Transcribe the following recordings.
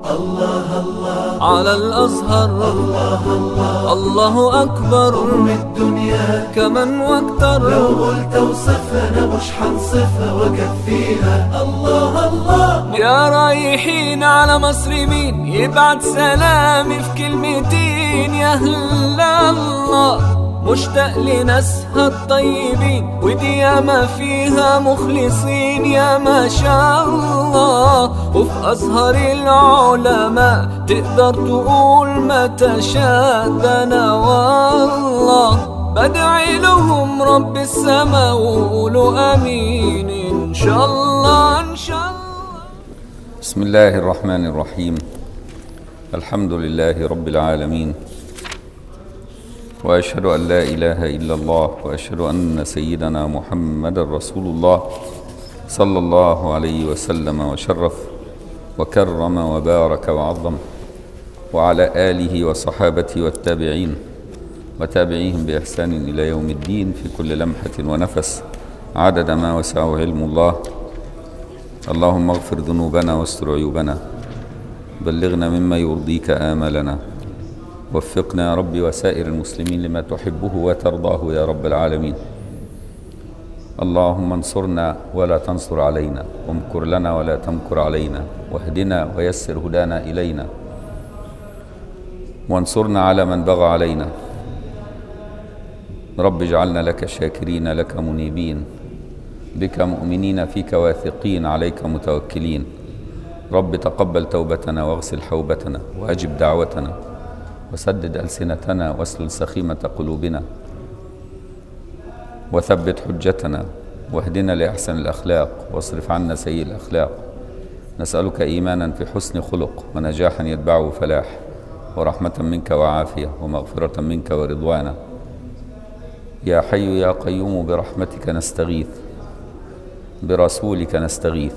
الله الله على الأزهر الله الله الله أكبر أم الدنيا كمن واكتر لو قلت اوصفها انا مش حنصفها واكفيها الله الله يا رايحين على مصر مين يبعت سلامي في كلمتين يا هلا الله مشتاق لناسها الطيبين ودي ياما فيها مخلصين يا ما شاء الله وفي أزهر العلماء تقدر تقول ما تشاء ده أنا والله بدعي لهم رب السماء وقولوا امين ان شاء الله ان شاء الله بسم الله الرحمن الرحيم الحمد لله رب العالمين واشهد ان لا اله الا الله واشهد ان سيدنا محمد رسول الله صلى الله عليه وسلم وشرف وكرم وبارك وعظم وعلى اله وصحابته والتابعين وتابعيهم باحسان الى يوم الدين في كل لمحه ونفس عدد ما وسعه علم الله اللهم اغفر ذنوبنا واستر عيوبنا بلغنا مما يرضيك آمالنا وفقنا يا رب وسائر المسلمين لما تحبه وترضاه يا رب العالمين اللهم انصرنا ولا تنصر علينا وامكر لنا ولا تمكر علينا واهدنا ويسر هدانا إلينا وانصرنا على من بغى علينا رب اجعلنا لك شاكرين لك منيبين بك مؤمنين فيك واثقين عليك متوكلين رب تقبل توبتنا واغسل حوبتنا واجب دعوتنا وسدد ألسنتنا واسلل سخيمة قلوبنا وثبت حجتنا واهدنا لأحسن الأخلاق واصرف عنا سيء الأخلاق نسألك إيمانا في حسن خلق ونجاحا يتبعه فلاح ورحمة منك وعافية ومغفرة منك ورضوانا يا حي يا قيوم برحمتك نستغيث برسولك نستغيث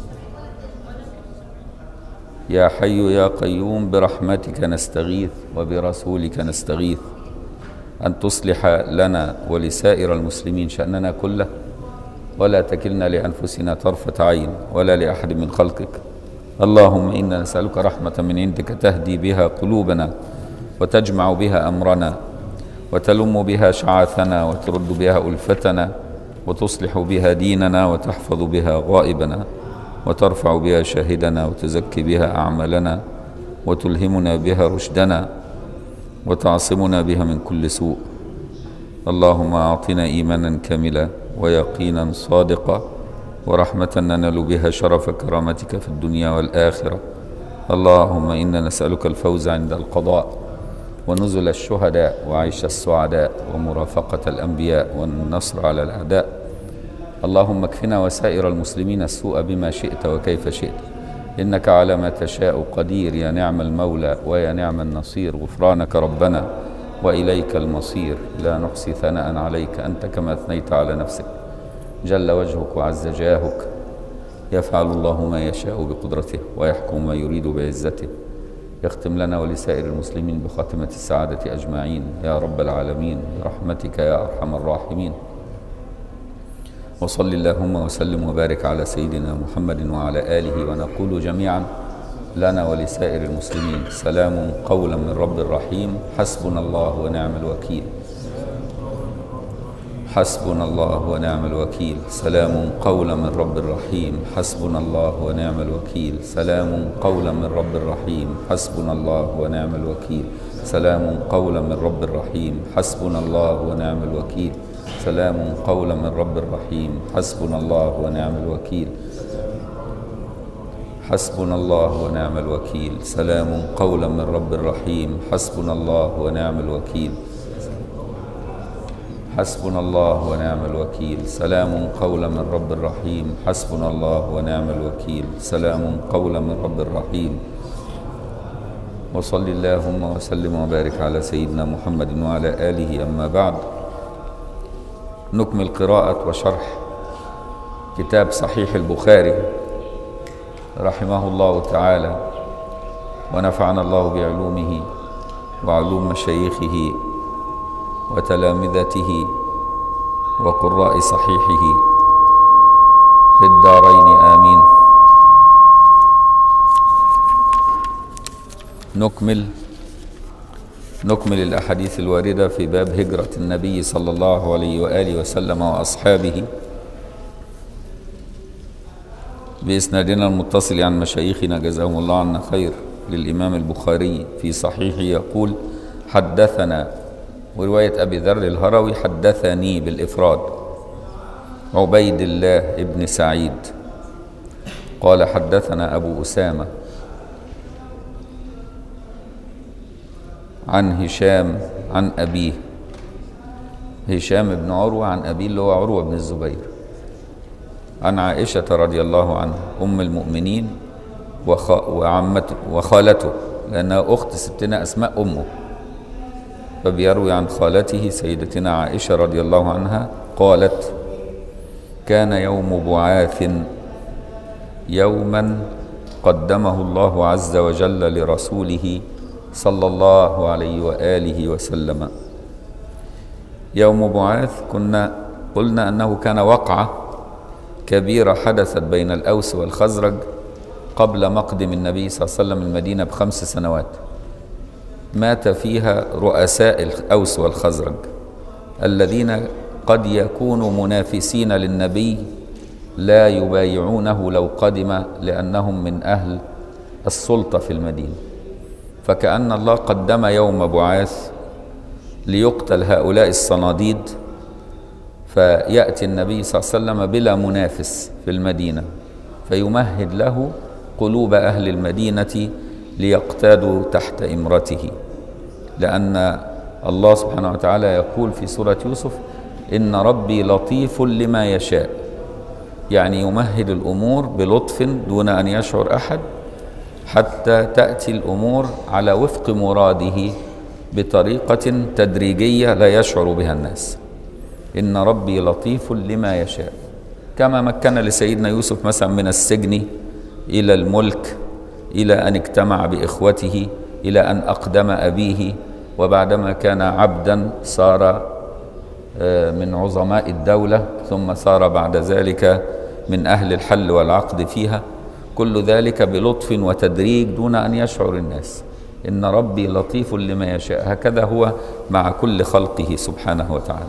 يا حي يا قيوم برحمتك نستغيث وبرسولك نستغيث أن تصلح لنا ولسائر المسلمين شأننا كله ولا تكلنا لأنفسنا طرفة عين ولا لأحد من خلقك اللهم إنا نسألك رحمة من عندك تهدي بها قلوبنا وتجمع بها أمرنا وتلم بها شعاثنا وترد بها ألفتنا وتصلح بها ديننا وتحفظ بها غائبنا وترفع بها شاهدنا وتزكي بها أعمالنا وتلهمنا بها رشدنا وتعصمنا بها من كل سوء اللهم أعطنا إيمانا كاملا ويقينا صادقا ورحمة ننال بها شرف كرامتك في الدنيا والآخرة اللهم إنا نسألك الفوز عند القضاء ونزل الشهداء وعيش السعداء ومرافقة الأنبياء والنصر على الأعداء اللهم اكفنا وسائر المسلمين السوء بما شئت وكيف شئت إنك على ما تشاء قدير يا نعم المولى ويا نعم النصير غفرانك ربنا وإليك المصير لا نحصي ثناء عليك أنت كما أثنيت على نفسك جل وجهك وعز جاهك يفعل الله ما يشاء بقدرته ويحكم ما يريد بعزته يختم لنا ولسائر المسلمين بخاتمة السعادة أجمعين يا رب العالمين برحمتك يا أرحم الراحمين وصل اللهم وسلم وبارك على سيدنا محمد وعلى آله ونقول جميعا لنا ولسائر المسلمين سلام قولا من رب رحيم حسبنا الله ونعم الوكيل حسبنا الله ونعم الوكيل سلام قولا من رب رحيم حسبنا الله ونعم الوكيل سلام قولا من رب رحيم حسبنا الله ونعم الوكيل سلام قولا من رب رحيم حسبنا الله ونعم الوكيل سلام قولا من رب رحيم حسبنا الله ونعم الوكيل حسبنا الله ونعم الوكيل سلام قولا من رب رحيم حسبنا الله ونعم الوكيل حسبنا الله ونعم الوكيل سلام قولا من رب رحيم حسبنا الله ونعم الوكيل سلام قولا من رب رحيم وصل اللهم وسلم وبارك على سيدنا محمد وعلى آله أما بعد نكمل قراءة وشرح كتاب صحيح البخاري رحمه الله تعالى ونفعنا الله بعلومه وعلوم مشايخه وتلامذته وقراء صحيحه في الدارين آمين نكمل نكمل الأحاديث الواردة في باب هجرة النبي صلى الله عليه وآله وسلم وأصحابه بإسنادنا المتصل عن مشايخنا جزاهم الله عنا خير للإمام البخاري في صحيحه يقول حدثنا ورواية أبي ذر الهروي حدثني بالإفراد عبيد الله ابن سعيد قال حدثنا أبو أسامة عن هشام عن أبيه هشام بن عروة عن أبيه اللي هو عروة بن الزبير عن عائشة رضي الله عنها أم المؤمنين وخ... وعمته وخالته لأنها أخت ستنا أسماء أمه فبيروي عن خالته سيدتنا عائشة رضي الله عنها قالت كان يوم بعاث يوما قدمه الله عز وجل لرسوله صلى الله عليه وآله وسلم يوم بعاث كنا قلنا أنه كان وقعة كبيرة حدثت بين الأوس والخزرج قبل مقدم النبي صلى الله عليه وسلم المدينة بخمس سنوات مات فيها رؤساء الأوس والخزرج الذين قد يكونوا منافسين للنبي لا يبايعونه لو قدم لأنهم من أهل السلطة في المدينة فكأن الله قدم يوم بعاث ليقتل هؤلاء الصناديد فيأتي النبي صلى الله عليه وسلم بلا منافس في المدينة فيمهد له قلوب أهل المدينة ليقتادوا تحت إمرته لأن الله سبحانه وتعالى يقول في سورة يوسف إن ربي لطيف لما يشاء يعني يمهد الأمور بلطف دون أن يشعر أحد حتى تأتي الأمور على وفق مراده بطريقة تدريجية لا يشعر بها الناس إن ربي لطيف لما يشاء كما مكن لسيدنا يوسف مثلا من السجن إلى الملك إلى أن اجتمع بإخوته إلى أن أقدم أبيه وبعدما كان عبدا صار من عظماء الدولة ثم صار بعد ذلك من أهل الحل والعقد فيها كل ذلك بلطف وتدريج دون أن يشعر الناس إن ربي لطيف لما يشاء هكذا هو مع كل خلقه سبحانه وتعالى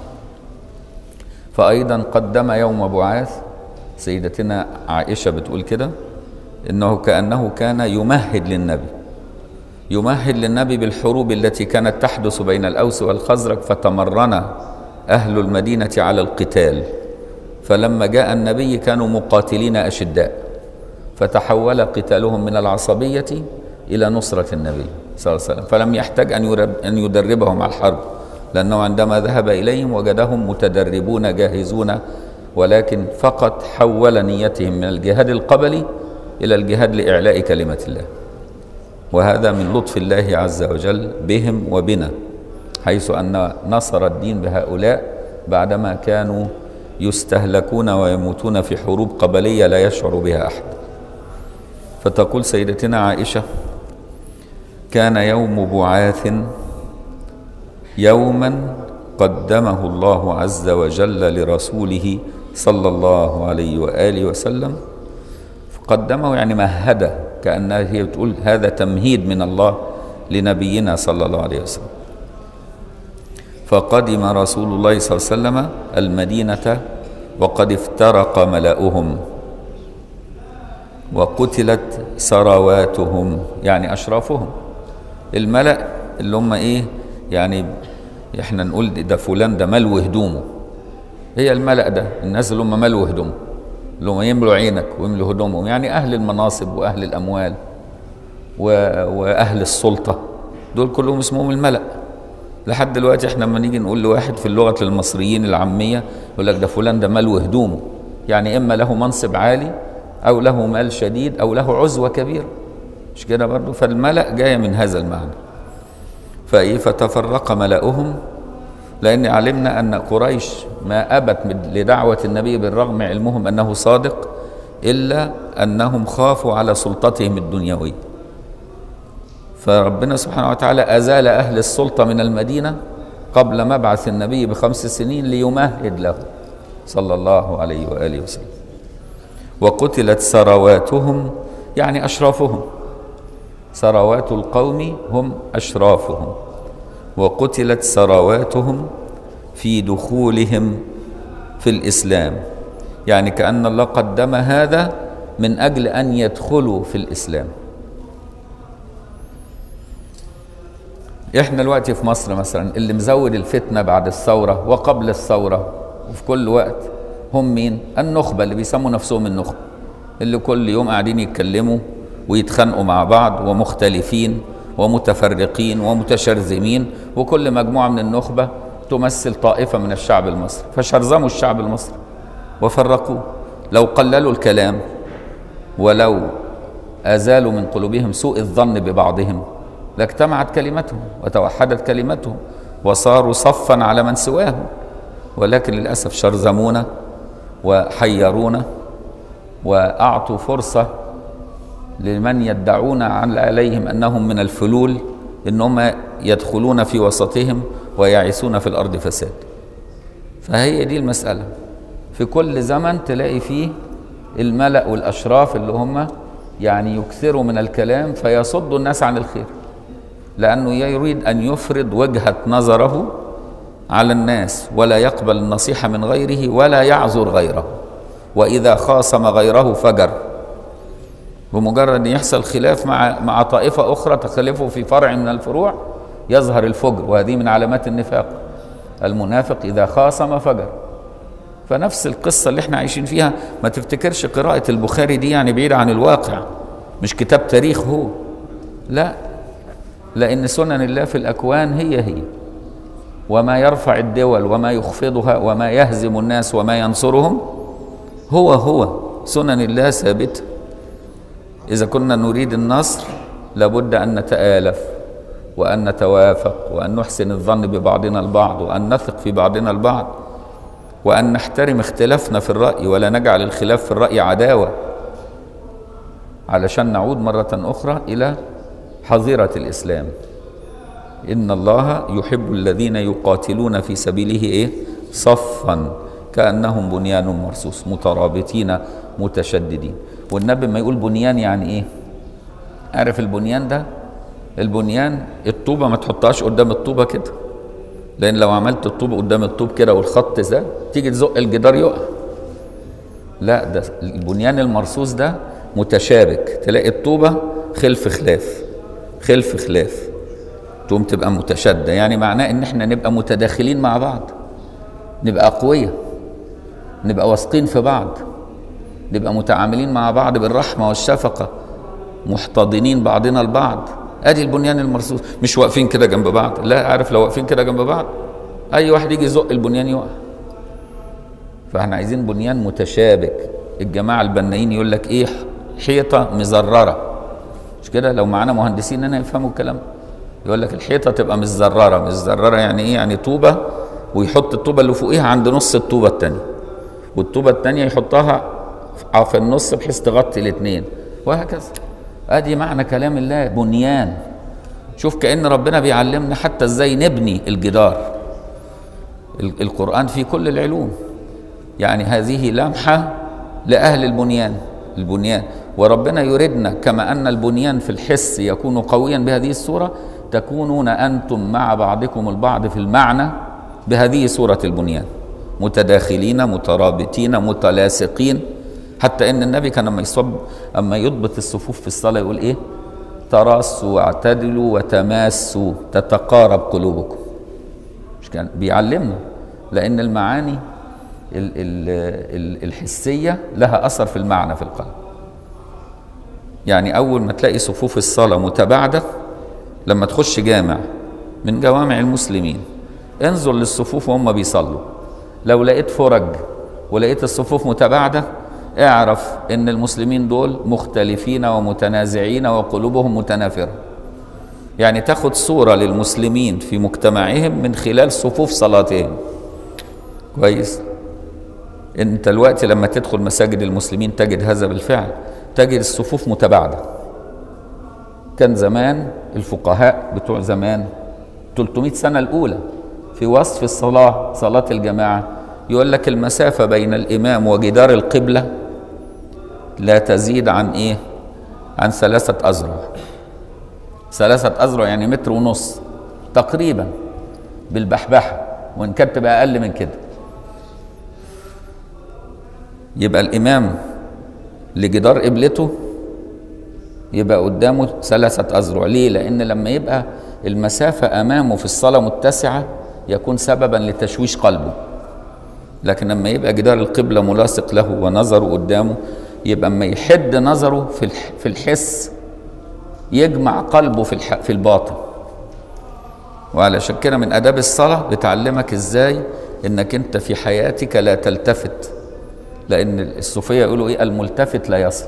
فأيضا قدم يوم بعاث سيدتنا عائشة بتقول كده إنه كأنه كان يمهد للنبي يمهد للنبي بالحروب التي كانت تحدث بين الأوس والخزرج فتمرن أهل المدينة على القتال فلما جاء النبي كانوا مقاتلين أشداء فتحول قتالهم من العصبية إلى نصرة النبي صلى الله عليه وسلم فلم يحتاج أن يدربهم على الحرب لأنه عندما ذهب إليهم وجدهم متدربون جاهزون ولكن فقط حول نيتهم من الجهاد القبلي إلى الجهاد لإعلاء كلمة الله وهذا من لطف الله عز وجل بهم وبنا حيث أن نصر الدين بهؤلاء بعدما كانوا يستهلكون ويموتون في حروب قبلية لا يشعر بها أحد فتقول سيدتنا عائشة كان يوم بعاث يوما قدمه الله عز وجل لرسوله صلى الله عليه وآله وسلم قدمه يعني مهده كأنها هي بتقول هذا تمهيد من الله لنبينا صلى الله عليه وسلم فقدم رسول الله صلى الله عليه وسلم المدينة وقد افترق ملأهم وقتلت ثرواتهم يعني أشرافهم الملأ اللي هم إيه يعني إحنا نقول ده فلان ده ملو هدومه هي الملأ ده الناس اللي هم ملو هدومه اللي هم يملوا عينك ويملوا هدومهم يعني أهل المناصب وأهل الأموال و... وأهل السلطة دول كلهم اسمهم الملأ لحد دلوقتي احنا لما نيجي نقول لواحد في اللغة المصريين العامية يقول لك ده فلان ده ملو هدومه يعني إما له منصب عالي أو له مال شديد أو له عزوة كبيرة مش كده برضه فالملأ جاية من هذا المعنى فإيه فتفرق ملأهم لأن علمنا أن قريش ما أبت لدعوة النبي بالرغم علمهم أنه صادق إلا أنهم خافوا على سلطتهم الدنيوية فربنا سبحانه وتعالى أزال أهل السلطة من المدينة قبل مبعث النبي بخمس سنين ليمهد له صلى الله عليه وآله وسلم وقتلت ثرواتهم يعني أشرافهم ثروات القوم هم أشرافهم وقتلت ثرواتهم في دخولهم في الإسلام يعني كأن الله قدم هذا من أجل أن يدخلوا في الإسلام احنا دلوقتي في مصر مثلا اللي مزود الفتنه بعد الثوره وقبل الثوره وفي كل وقت هم مين؟ النخبه اللي بيسموا نفسهم النخبه اللي كل يوم قاعدين يتكلموا ويتخانقوا مع بعض ومختلفين ومتفرقين ومتشرذمين وكل مجموعه من النخبه تمثل طائفه من الشعب المصري فشرذموا الشعب المصري وفرقوه لو قللوا الكلام ولو ازالوا من قلوبهم سوء الظن ببعضهم لاجتمعت كلمتهم وتوحدت كلمتهم وصاروا صفا على من سواهم ولكن للاسف شرذمونا وحيرونا واعطوا فرصه لمن يدعون عليهم انهم من الفلول انهم يدخلون في وسطهم ويعيثون في الارض فساد فهي دي المساله في كل زمن تلاقي فيه الملأ والاشراف اللي هم يعني يكثروا من الكلام فيصدوا الناس عن الخير لأنه يريد أن يفرض وجهة نظره على الناس ولا يقبل النصيحة من غيره ولا يعذر غيره وإذا خاصم غيره فجر بمجرد أن يحصل خلاف مع مع طائفة أخرى تخلفه في فرع من الفروع يظهر الفجر وهذه من علامات النفاق المنافق إذا خاصم فجر فنفس القصة اللي احنا عايشين فيها ما تفتكرش قراءة البخاري دي يعني بعيدة عن الواقع مش كتاب تاريخ هو لا لأن سنن الله في الأكوان هي هي وما يرفع الدول وما يخفضها وما يهزم الناس وما ينصرهم هو هو سنن الله ثابتة إذا كنا نريد النصر لابد أن نتآلف وأن نتوافق وأن نحسن الظن ببعضنا البعض وأن نثق في بعضنا البعض وأن نحترم اختلافنا في الرأي ولا نجعل الخلاف في الرأي عداوة علشان نعود مرة أخرى إلى حظيرة الإسلام إن الله يحب الذين يقاتلون في سبيله إيه؟ صفا كأنهم بنيان مرصوص مترابطين متشددين والنبي ما يقول بنيان يعني إيه؟ عارف البنيان ده؟ البنيان الطوبة ما تحطهاش قدام الطوبة كده لأن لو عملت الطوبة قدام الطوب كده والخط ده تيجي تزق الجدار يقع لا ده البنيان المرصوص ده متشابك تلاقي الطوبة خلف خلاف خلف خلاف تقوم تبقى متشدة يعني معناه ان احنا نبقى متداخلين مع بعض نبقى أقوياء نبقى واثقين في بعض نبقى متعاملين مع بعض بالرحمة والشفقة محتضنين بعضنا البعض ادي البنيان المرصوص مش واقفين كده جنب بعض لا عارف لو واقفين كده جنب بعض اي واحد يجي يزق البنيان يقع فاحنا عايزين بنيان متشابك الجماعه البنايين يقول لك ايه حيطه مزرره مش كده لو معانا مهندسين هنا يفهموا الكلام يقول لك الحيطه تبقى مزرره مزرره يعني ايه يعني طوبه ويحط الطوبه اللي فوقيها عند نص الطوبه الثانيه والطوبه الثانيه يحطها في النص بحيث تغطي الاثنين وهكذا ادي معنى كلام الله بنيان شوف كأن ربنا بيعلمنا حتى ازاي نبني الجدار القرآن في كل العلوم يعني هذه لمحة لأهل البنيان البنيان وربنا يريدنا كما أن البنيان في الحس يكون قويا بهذه الصورة تكونون أنتم مع بعضكم البعض في المعنى بهذه صورة البنيان متداخلين مترابطين متلاصقين حتى ان النبي كان لما يصب اما يضبط الصفوف في الصلاه يقول ايه تراصوا واعتدلوا وتماسوا تتقارب قلوبكم مش كان بيعلمنا لان المعاني ال ال ال الحسيه لها اثر في المعنى في القلب يعني اول ما تلاقي صفوف الصلاه متباعده لما تخش جامع من جوامع المسلمين انظر للصفوف وهم بيصلوا لو لقيت فرج ولقيت الصفوف متباعده اعرف ان المسلمين دول مختلفين ومتنازعين وقلوبهم متنافره يعني تاخد صوره للمسلمين في مجتمعهم من خلال صفوف صلاتهم كويس انت الوقت لما تدخل مساجد المسلمين تجد هذا بالفعل تجد الصفوف متباعده كان زمان الفقهاء بتوع زمان 300 سنه الاولى في وصف الصلاه صلاه الجماعه يقول لك المسافه بين الامام وجدار القبله لا تزيد عن ايه عن ثلاثة أذرع ثلاثة أذرع يعني متر ونص تقريبا بالبحبحة وإن كانت تبقى أقل من كده يبقى الإمام لجدار قبلته يبقى قدامه ثلاثة أذرع ليه؟ لأن لما يبقى المسافة أمامه في الصلاة متسعة يكون سببا لتشويش قلبه لكن لما يبقى جدار القبلة ملاصق له ونظره قدامه يبقى اما يحد نظره في الح- في الحس يجمع قلبه في الح- في الباطن وعلشان كده من آداب الصلاة بتعلمك ازاي انك انت في حياتك لا تلتفت لأن الصوفية يقولوا ايه الملتفت لا يصل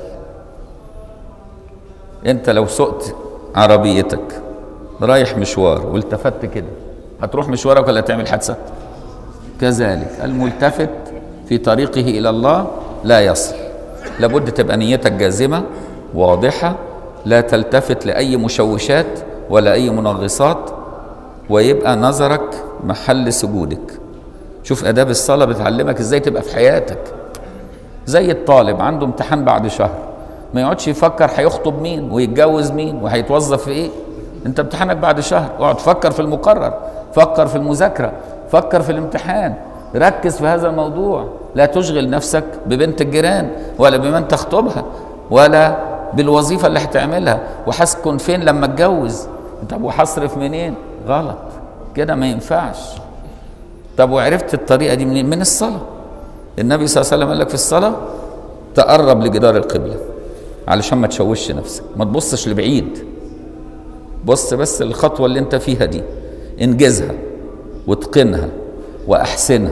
انت لو سقت عربيتك رايح مشوار والتفت كده هتروح مشوارك ولا تعمل حادثة كذلك الملتفت في طريقه إلى الله لا يصل لابد تبقى نيتك جازمة واضحة لا تلتفت لأي مشوشات ولا أي منغصات ويبقى نظرك محل سجودك شوف آداب الصلاة بتعلمك إزاي تبقى في حياتك زي الطالب عنده امتحان بعد شهر ما يقعدش يفكر هيخطب مين ويتجوز مين وهيتوظف في ايه انت امتحانك بعد شهر اقعد فكر في المقرر فكر في المذاكره فكر في الامتحان ركز في هذا الموضوع لا تشغل نفسك ببنت الجيران ولا بمن تخطبها ولا بالوظيفه اللي هتعملها وهسكن فين لما اتجوز طب وهصرف منين غلط كده ما ينفعش طب وعرفت الطريقه دي منين من الصلاه النبي صلى الله عليه وسلم قال لك في الصلاه تقرب لجدار القبله علشان ما تشوش نفسك ما تبصش لبعيد بص بس الخطوه اللي انت فيها دي انجزها واتقنها واحسنها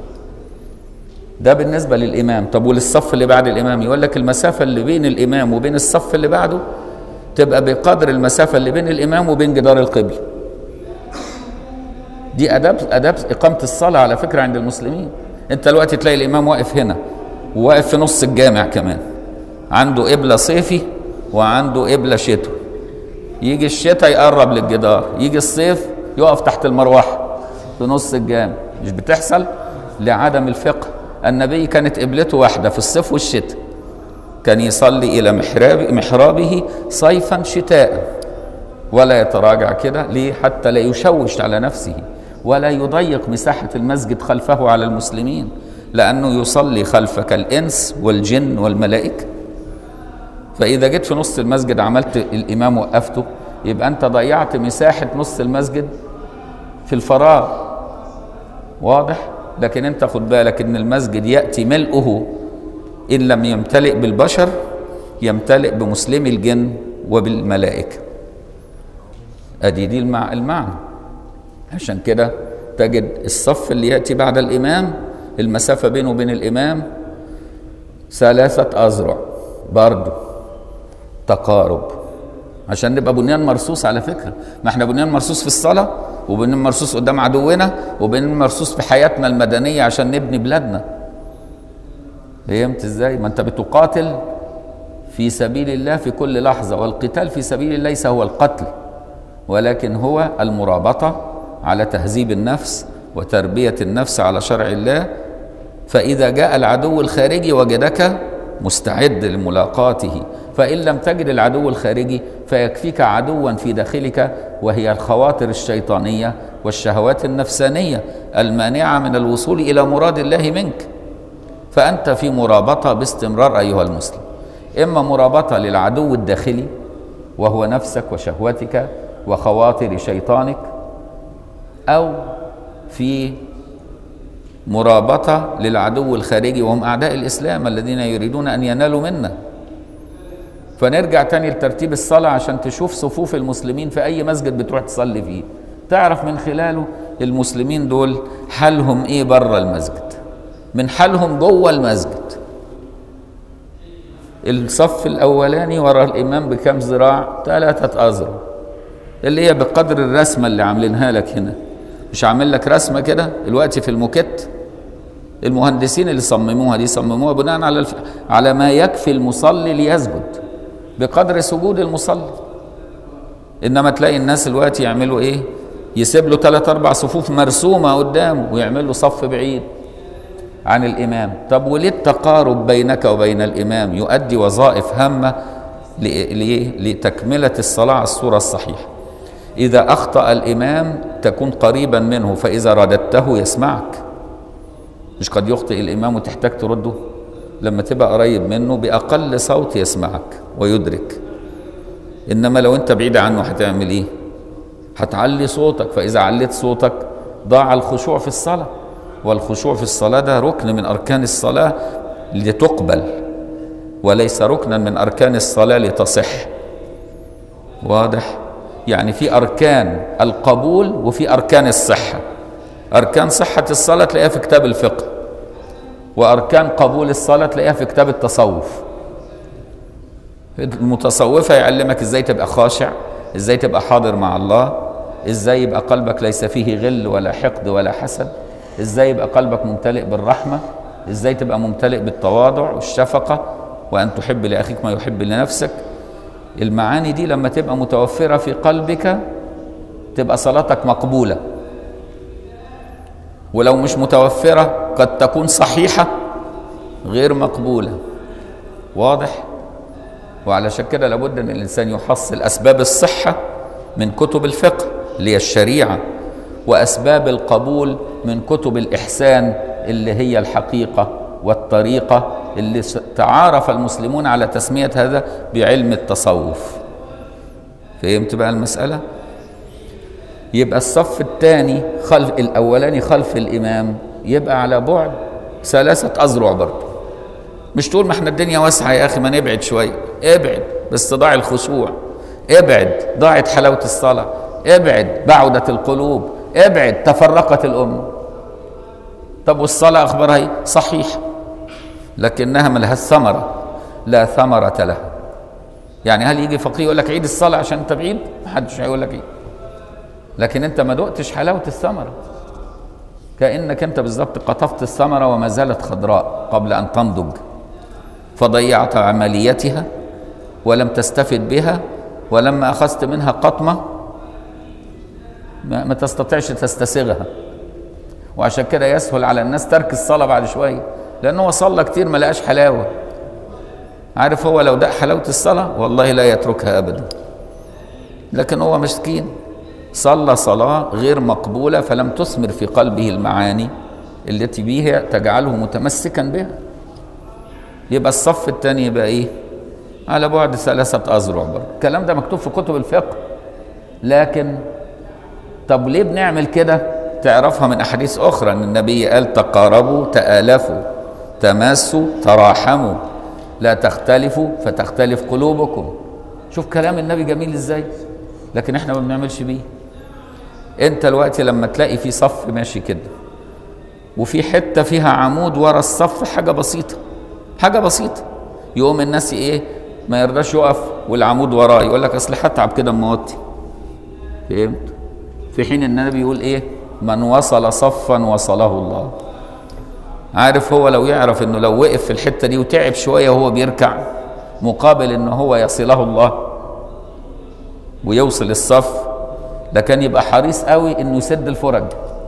ده بالنسبه للامام طب وللصف اللي بعد الامام يقول لك المسافه اللي بين الامام وبين الصف اللي بعده تبقى بقدر المسافه اللي بين الامام وبين جدار القبله دي اداب اداب اقامه الصلاه على فكره عند المسلمين انت دلوقتي تلاقي الامام واقف هنا وواقف في نص الجامع كمان عنده قبله صيفي وعنده قبله شتوي يجي الشتاء يقرب للجدار يجي الصيف يقف تحت المروحه في نص الجامع مش بتحصل لعدم الفقه النبي كانت قبلته واحده في الصيف والشتاء كان يصلي الى محراب محرابه صيفا شتاء ولا يتراجع كده ليه حتى لا يشوش على نفسه ولا يضيق مساحة المسجد خلفه على المسلمين لأنه يصلي خلفك الإنس والجن والملائكة فإذا جيت في نص المسجد عملت الإمام وقفته يبقى أنت ضيعت مساحة نص المسجد في الفراغ واضح لكن أنت خد بالك إن المسجد يأتي ملئه إن لم يمتلئ بالبشر يمتلئ بمسلمي الجن وبالملائكة أدي دي المع... المعنى عشان كده تجد الصف اللي يأتي بعد الإمام المسافة بينه وبين الإمام ثلاثة أذرع برضه تقارب عشان نبقى بنيان مرصوص على فكرة ما احنا بنيان مرصوص في الصلاة وبنيان مرصوص قدام عدونا وبنيان مرصوص في حياتنا المدنية عشان نبني بلادنا فهمت ازاي ما انت بتقاتل في سبيل الله في كل لحظة والقتال في سبيل الله ليس هو القتل ولكن هو المرابطة على تهذيب النفس وتربية النفس على شرع الله فإذا جاء العدو الخارجي وجدك مستعد لملاقاته فإن لم تجد العدو الخارجي فيكفيك عدوا في داخلك وهي الخواطر الشيطانية والشهوات النفسانية المانعة من الوصول إلى مراد الله منك فأنت في مرابطة باستمرار أيها المسلم إما مرابطة للعدو الداخلي وهو نفسك وشهوتك وخواطر شيطانك أو في مرابطة للعدو الخارجي وهم أعداء الإسلام الذين يريدون أن ينالوا منا فنرجع تاني لترتيب الصلاة عشان تشوف صفوف المسلمين في أي مسجد بتروح تصلي فيه تعرف من خلاله المسلمين دول حالهم إيه بره المسجد من حالهم جوه المسجد الصف الأولاني ورا الإمام بكم ذراع ثلاثة أذرع اللي هي بقدر الرسمة اللي عاملينها لك هنا مش عامل لك رسمة كده دلوقتي في الموكيت المهندسين اللي صمموها دي صمموها بناء على الف... على ما يكفي المصلي ليسجد بقدر سجود المصلي انما تلاقي الناس دلوقتي يعملوا ايه يسيب له ثلاث اربع صفوف مرسومه قدامه ويعمل له صف بعيد عن الامام طب وليه التقارب بينك وبين الامام يؤدي وظائف هامه ل- ليه؟ لتكملة الصلاة على الصورة الصحيحة إذا أخطأ الإمام تكون قريبا منه فإذا رددته يسمعك مش قد يخطئ الإمام وتحتاج ترده لما تبقى قريب منه بأقل صوت يسمعك ويدرك إنما لو أنت بعيد عنه هتعمل إيه؟ هتعلي صوتك فإذا عليت صوتك ضاع الخشوع في الصلاة والخشوع في الصلاة ده ركن من أركان الصلاة لتقبل وليس ركنا من أركان الصلاة لتصح واضح؟ يعني في أركان القبول وفي أركان الصحة أركان صحة الصلاة تلاقيها في كتاب الفقه وأركان قبول الصلاة تلاقيها في كتاب التصوف المتصوفة يعلمك ازاي تبقى خاشع ازاي تبقى حاضر مع الله ازاي يبقى قلبك ليس فيه غل ولا حقد ولا حسد ازاي يبقى قلبك ممتلئ بالرحمة ازاي تبقى ممتلئ بالتواضع والشفقة وأن تحب لأخيك ما يحب لنفسك المعاني دي لما تبقى متوفرة في قلبك تبقى صلاتك مقبولة ولو مش متوفرة قد تكون صحيحة غير مقبولة واضح وعلشان كده لابد ان الانسان يحصل اسباب الصحه من كتب الفقه اللي هي الشريعه واسباب القبول من كتب الاحسان اللي هي الحقيقه والطريقه اللي س- تعارف المسلمون على تسميه هذا بعلم التصوف فهمت بقى المساله يبقى الصف الثاني خلف الاولاني خلف الامام يبقى على بعد ثلاثه اذرع برضه مش تقول ما احنا الدنيا واسعه يا اخي ما نبعد شويه ابعد بس ضاع الخشوع ابعد ضاعت حلاوه الصلاه ابعد بعدت القلوب ابعد تفرقت الامه طب والصلاه اخبارها ايه صحيحه لكنها ما لها ثمره لا ثمره لها يعني هل يجي فقيه يقول لك عيد الصلاه عشان انت بعيد محدش هيقول لك ايه لكن انت ما دقتش حلاوه الثمره كانك انت بالظبط قطفت الثمره وما زالت خضراء قبل ان تنضج فضيعت عمليتها ولم تستفد بها ولما اخذت منها قطمه ما, ما تستطيعش تستسيغها وعشان كده يسهل على الناس ترك الصلاه بعد شويه لان هو صلى كتير ما لقاش حلاوه عارف هو لو دق حلاوه الصلاه والله لا يتركها ابدا لكن هو مسكين صلى صلاه غير مقبوله فلم تثمر في قلبه المعاني التي بها تجعله متمسكا بها يبقى الصف الثاني يبقى ايه على بعد ثلاثة أذرع برضه الكلام ده مكتوب في كتب الفقه لكن طب ليه بنعمل كده تعرفها من أحاديث أخرى أن النبي قال تقاربوا تآلفوا تماسوا تراحموا لا تختلفوا فتختلف قلوبكم شوف كلام النبي جميل ازاي لكن احنا ما بنعملش بيه انت الوقت لما تلاقي في صف ماشي كده وفي حته فيها عمود ورا الصف حاجه بسيطه حاجه بسيطه يقوم الناس ايه ما يرضاش يقف والعمود وراه يقول لك اصل هتعب كده اما اوطي فهمت في حين ان النبي يقول ايه من وصل صفا وصله الله عارف هو لو يعرف انه لو وقف في الحته دي وتعب شويه وهو بيركع مقابل ان هو يصله الله ويوصل الصف لكن يبقى حريص قوي انه يسد الفرج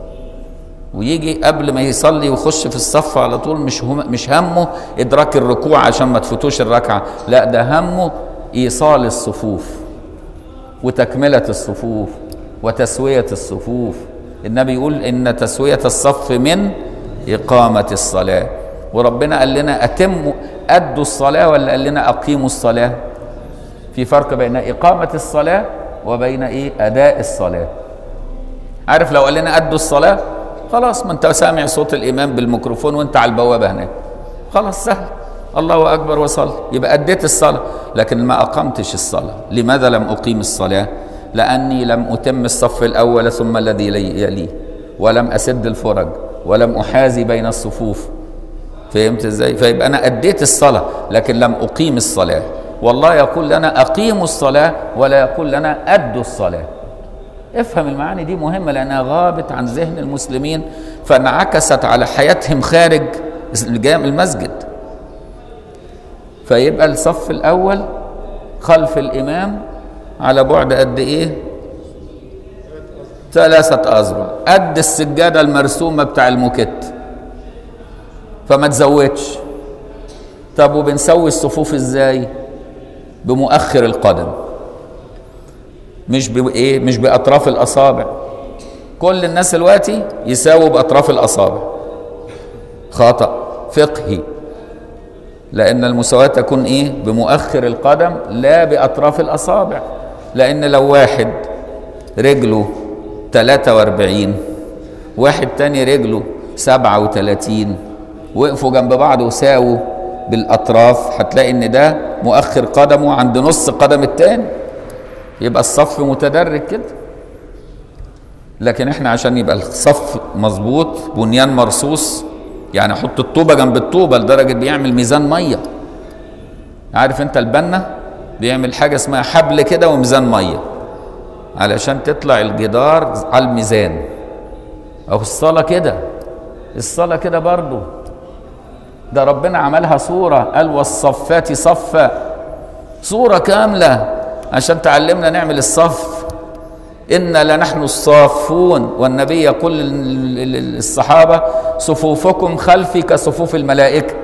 ويجي قبل ما يصلي ويخش في الصف على طول مش هم مش همه ادراك الركوع عشان ما تفوتوش الركعه لا ده همه ايصال الصفوف وتكمله الصفوف وتسويه الصفوف النبي يقول ان تسويه الصف من اقامه الصلاه وربنا قال لنا اتموا ادوا الصلاه ولا قال لنا اقيموا الصلاه في فرق بين اقامه الصلاه وبين ايه اداء الصلاه عارف لو قال لنا ادوا الصلاه خلاص ما انت سامع صوت الامام بالميكروفون وانت على البوابه هناك خلاص سهل الله اكبر وصل يبقى اديت الصلاه لكن ما اقمتش الصلاه لماذا لم اقيم الصلاه لاني لم اتم الصف الاول ثم الذي يليه ولم اسد الفرج ولم احازي بين الصفوف فهمت ازاي فيبقى انا اديت الصلاه لكن لم اقيم الصلاه والله يقول لنا اقيموا الصلاه ولا يقول لنا ادوا الصلاه افهم المعاني دي مهمه لانها غابت عن ذهن المسلمين فانعكست على حياتهم خارج المسجد فيبقى الصف الاول خلف الامام على بعد قد ايه ثلاثة أذرع قد السجادة المرسومة بتاع الموكيت فما تزودش طب وبنسوي الصفوف ازاي بمؤخر القدم مش بايه مش باطراف الاصابع كل الناس دلوقتي يساووا باطراف الاصابع خطا فقهي لان المساواه تكون ايه بمؤخر القدم لا باطراف الاصابع لان لو واحد رجله 43 واحد تاني رجله 37 وقفوا جنب بعض وساووا بالاطراف هتلاقي ان ده مؤخر قدمه عند نص قدم التاني يبقى الصف متدرج كده لكن احنا عشان يبقى الصف مظبوط بنيان مرصوص يعني احط الطوبه جنب الطوبه لدرجه بيعمل ميزان ميه عارف انت البنا بيعمل حاجه اسمها حبل كده وميزان ميه علشان تطلع الجدار على الميزان او الصلاه كده الصلاه كده برضو ده ربنا عملها صوره قال والصفات صفا صوره كامله عشان تعلمنا نعمل الصف إنا لنحن الصافون والنبي يقول للصحابة صفوفكم خلفي كصفوف الملائكة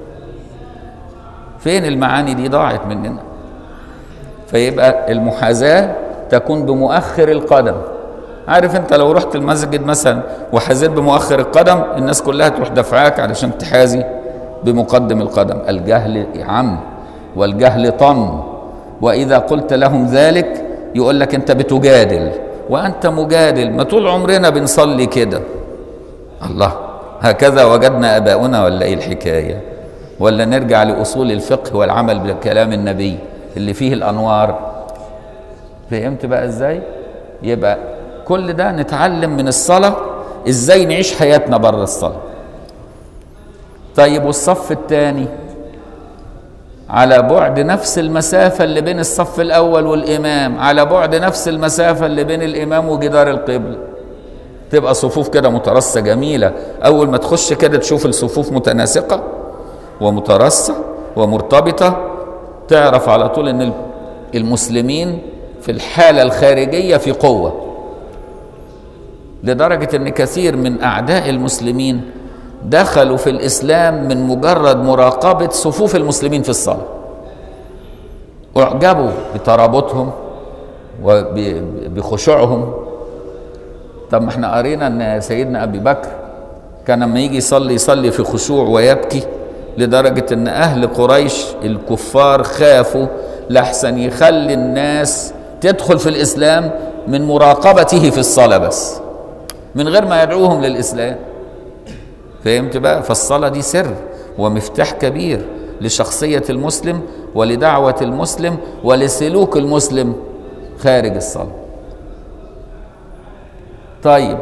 فين المعاني دي ضاعت مننا فيبقى المحاذاة تكون بمؤخر القدم عارف انت لو رحت المسجد مثلا وحذيت بمؤخر القدم الناس كلها تروح دفعاك علشان تحاذي بمقدم القدم الجهل عم والجهل طم واذا قلت لهم ذلك يقول لك انت بتجادل وانت مجادل ما طول عمرنا بنصلي كده الله هكذا وجدنا اباؤنا ولا ايه الحكايه ولا نرجع لاصول الفقه والعمل بكلام النبي اللي فيه الانوار فهمت بقى ازاي يبقى كل ده نتعلم من الصلاه ازاي نعيش حياتنا بره الصلاه طيب والصف الثاني على بعد نفس المسافة اللي بين الصف الأول والإمام على بعد نفس المسافة اللي بين الإمام وجدار القبلة تبقى صفوف كده مترصة جميلة أول ما تخش كده تشوف الصفوف متناسقة ومترصة ومرتبطة تعرف على طول إن المسلمين في الحالة الخارجية في قوة لدرجة إن كثير من أعداء المسلمين دخلوا في الاسلام من مجرد مراقبه صفوف المسلمين في الصلاه اعجبوا بترابطهم وبخشوعهم طب ما احنا قرينا ان سيدنا ابي بكر كان لما يجي يصلي يصلي في خشوع ويبكي لدرجه ان اهل قريش الكفار خافوا لحسن يخلي الناس تدخل في الاسلام من مراقبته في الصلاه بس من غير ما يدعوهم للاسلام فهمت بقى فالصلاة دي سر ومفتاح كبير لشخصية المسلم ولدعوة المسلم ولسلوك المسلم خارج الصلاة طيب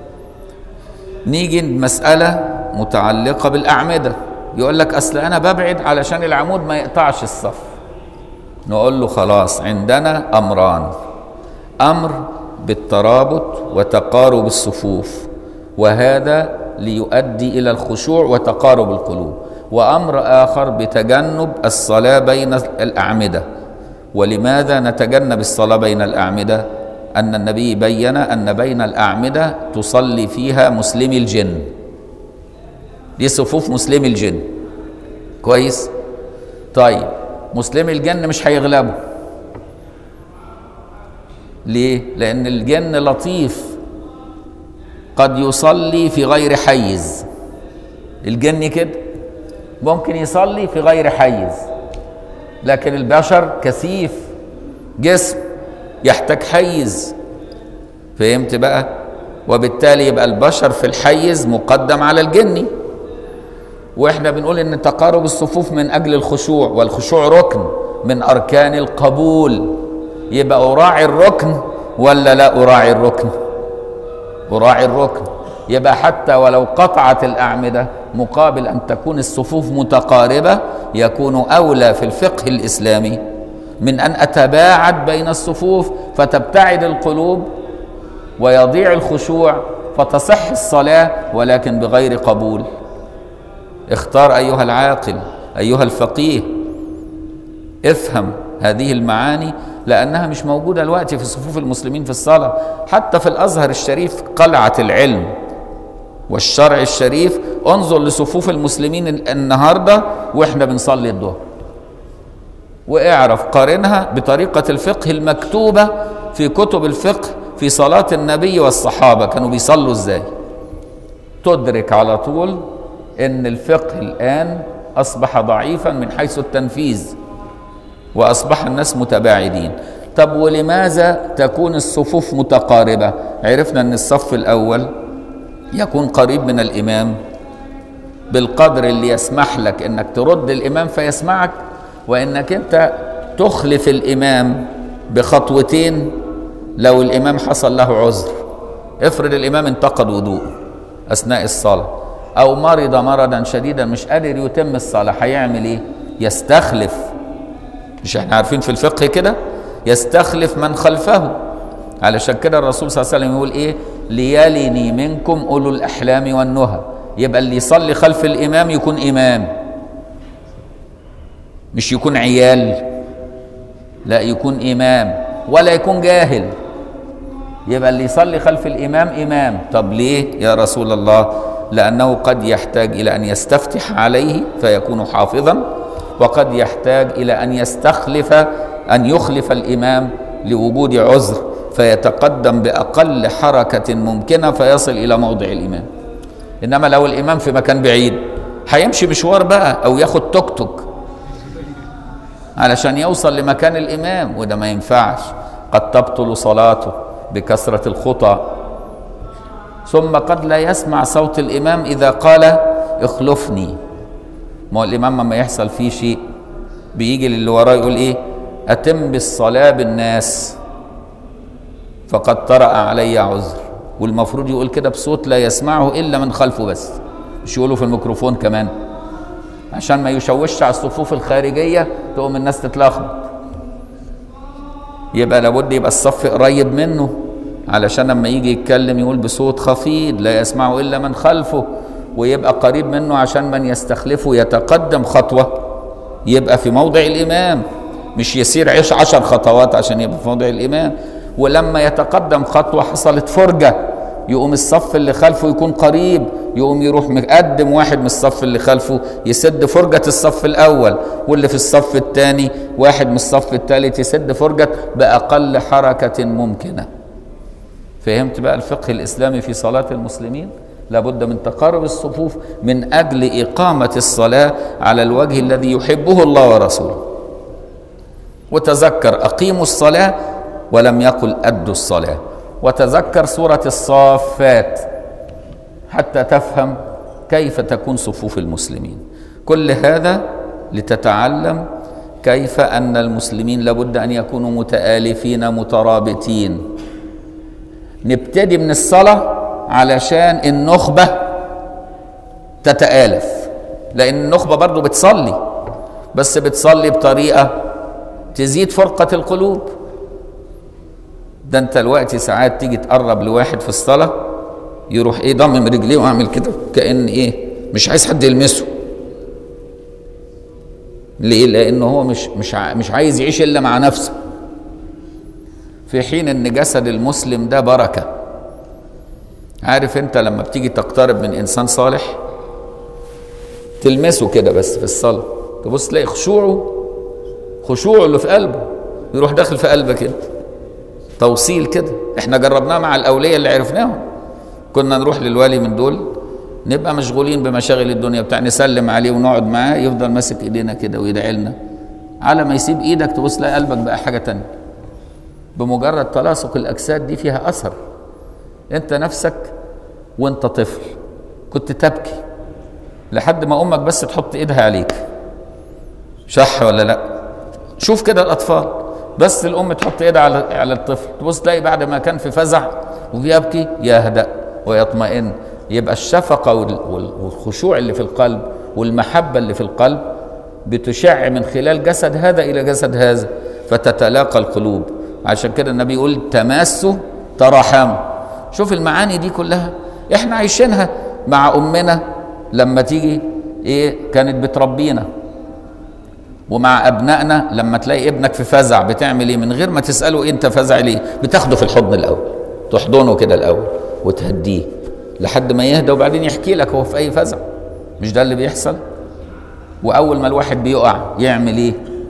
نيجي مسألة متعلقة بالأعمدة يقول لك أصل أنا ببعد علشان العمود ما يقطعش الصف نقول له خلاص عندنا أمران أمر بالترابط وتقارب الصفوف وهذا ليؤدي الى الخشوع وتقارب القلوب وامر اخر بتجنب الصلاه بين الاعمده ولماذا نتجنب الصلاه بين الاعمده ان النبي بين ان بين الاعمده تصلي فيها مسلمي الجن دي صفوف مسلمي الجن كويس طيب مسلمي الجن مش هيغلبوا ليه لان الجن لطيف قد يصلي في غير حيز الجن كده ممكن يصلي في غير حيز لكن البشر كثيف جسم يحتاج حيز فهمت بقى وبالتالي يبقى البشر في الحيز مقدم على الجن واحنا بنقول ان تقارب الصفوف من اجل الخشوع والخشوع ركن من اركان القبول يبقى اراعي الركن ولا لا اراعي الركن أراعي الركن يبقى حتى ولو قطعت الأعمدة مقابل أن تكون الصفوف متقاربة يكون أولى في الفقه الإسلامي من أن أتباعد بين الصفوف فتبتعد القلوب ويضيع الخشوع فتصح الصلاة ولكن بغير قبول اختار أيها العاقل أيها الفقيه افهم هذه المعاني لأنها مش موجودة الوقت في صفوف المسلمين في الصلاة حتى في الأزهر الشريف قلعة العلم والشرع الشريف انظر لصفوف المسلمين النهاردة وإحنا بنصلي الظهر واعرف قارنها بطريقة الفقه المكتوبة في كتب الفقه في صلاة النبي والصحابة كانوا بيصلوا ازاي تدرك على طول ان الفقه الآن أصبح ضعيفا من حيث التنفيذ وأصبح الناس متباعدين طب ولماذا تكون الصفوف متقاربة عرفنا ان الصف الأول يكون قريب من الإمام بالقدر اللي يسمح لك انك ترد الامام فيسمعك وانك انت تخلف الامام بخطوتين لو الامام حصل له عذر افرض الامام انتقد وضوءه اثناء الصلاه او مرض مرضا شديدا مش قادر يتم الصلاه هيعمل ايه يستخلف مش احنا عارفين في الفقه كده يستخلف من خلفه علشان كده الرسول صلى الله عليه وسلم يقول ايه ليلني منكم اولو الاحلام والنهى يبقى اللي يصلي خلف الامام يكون امام مش يكون عيال لا يكون امام ولا يكون جاهل يبقى اللي يصلي خلف الامام امام طب ليه يا رسول الله لانه قد يحتاج الى ان يستفتح عليه فيكون حافظا وقد يحتاج الى ان يستخلف ان يخلف الامام لوجود عذر فيتقدم باقل حركه ممكنه فيصل الى موضع الامام انما لو الامام في مكان بعيد هيمشي مشوار بقى او ياخد توك توك علشان يوصل لمكان الامام وده ما ينفعش قد تبطل صلاته بكثره الخطى ثم قد لا يسمع صوت الامام اذا قال اخلفني ما هو الامام لما يحصل فيه شيء بيجي للي وراه يقول ايه اتم بالصلاه بالناس فقد طرأ علي عذر والمفروض يقول كده بصوت لا يسمعه الا من خلفه بس مش يقوله في الميكروفون كمان عشان ما يشوشش على الصفوف الخارجيه تقوم الناس تتلخبط يبقى لابد يبقى الصف قريب منه علشان لما يجي يتكلم يقول بصوت خفيض لا يسمعه الا من خلفه ويبقى قريب منه عشان من يستخلفه يتقدم خطوه يبقى في موضع الامام مش يسير عيش عشر خطوات عشان يبقى في موضع الامام ولما يتقدم خطوه حصلت فرجه يقوم الصف اللي خلفه يكون قريب يقوم يروح مقدم واحد من الصف اللي خلفه يسد فرجة الصف الأول واللي في الصف الثاني واحد من الصف الثالث يسد فرجة بأقل حركة ممكنة فهمت بقى الفقه الإسلامي في صلاة المسلمين لابد من تقارب الصفوف من أجل إقامة الصلاة على الوجه الذي يحبه الله ورسوله وتذكر أقيموا الصلاة ولم يقل أدوا الصلاة وتذكر سورة الصافات حتى تفهم كيف تكون صفوف المسلمين كل هذا لتتعلم كيف أن المسلمين لابد أن يكونوا متآلفين مترابطين نبتدي من الصلاة علشان النخبة تتآلف لأن النخبة برضو بتصلي بس بتصلي بطريقة تزيد فرقة القلوب ده انت الوقت ساعات تيجي تقرب لواحد في الصلاه يروح ايه ضمم رجليه ويعمل كده كان ايه مش عايز حد يلمسه ليه لانه هو مش مش مش عايز يعيش الا مع نفسه في حين ان جسد المسلم ده بركه عارف انت لما بتيجي تقترب من انسان صالح تلمسه كده بس في الصلاه تبص تلاقي خشوعه خشوعه اللي في قلبه يروح داخل في قلبك انت توصيل كده احنا جربناه مع الاولياء اللي عرفناهم كنا نروح للوالي من دول نبقى مشغولين بمشاغل الدنيا بتاع نسلم عليه ونقعد معاه يفضل ماسك ايدينا كده ويدعي لنا على ما يسيب ايدك تبص تلاقي قلبك بقى حاجه تانية بمجرد تلاصق الاجساد دي فيها اثر انت نفسك وانت طفل كنت تبكي لحد ما امك بس تحط ايدها عليك صح ولا لا شوف كده الاطفال بس الام تحط ايدها على على الطفل تبص تلاقي بعد ما كان في فزع وبيبكي يهدأ ويطمئن يبقى الشفقة والخشوع اللي في القلب والمحبة اللي في القلب بتشع من خلال جسد هذا إلى جسد هذا فتتلاقى القلوب عشان كده النبي يقول تماسوا تراحموا شوف المعاني دي كلها احنا عايشينها مع أمنا لما تيجي ايه كانت بتربينا ومع ابنائنا لما تلاقي ابنك في فزع بتعمل ايه من غير ما تساله إيه انت فزع ليه بتاخده في الحضن الاول تحضنه كده الاول وتهديه لحد ما يهدى وبعدين يحكي لك هو في اي فزع مش ده اللي بيحصل واول ما الواحد بيقع يعمل ايه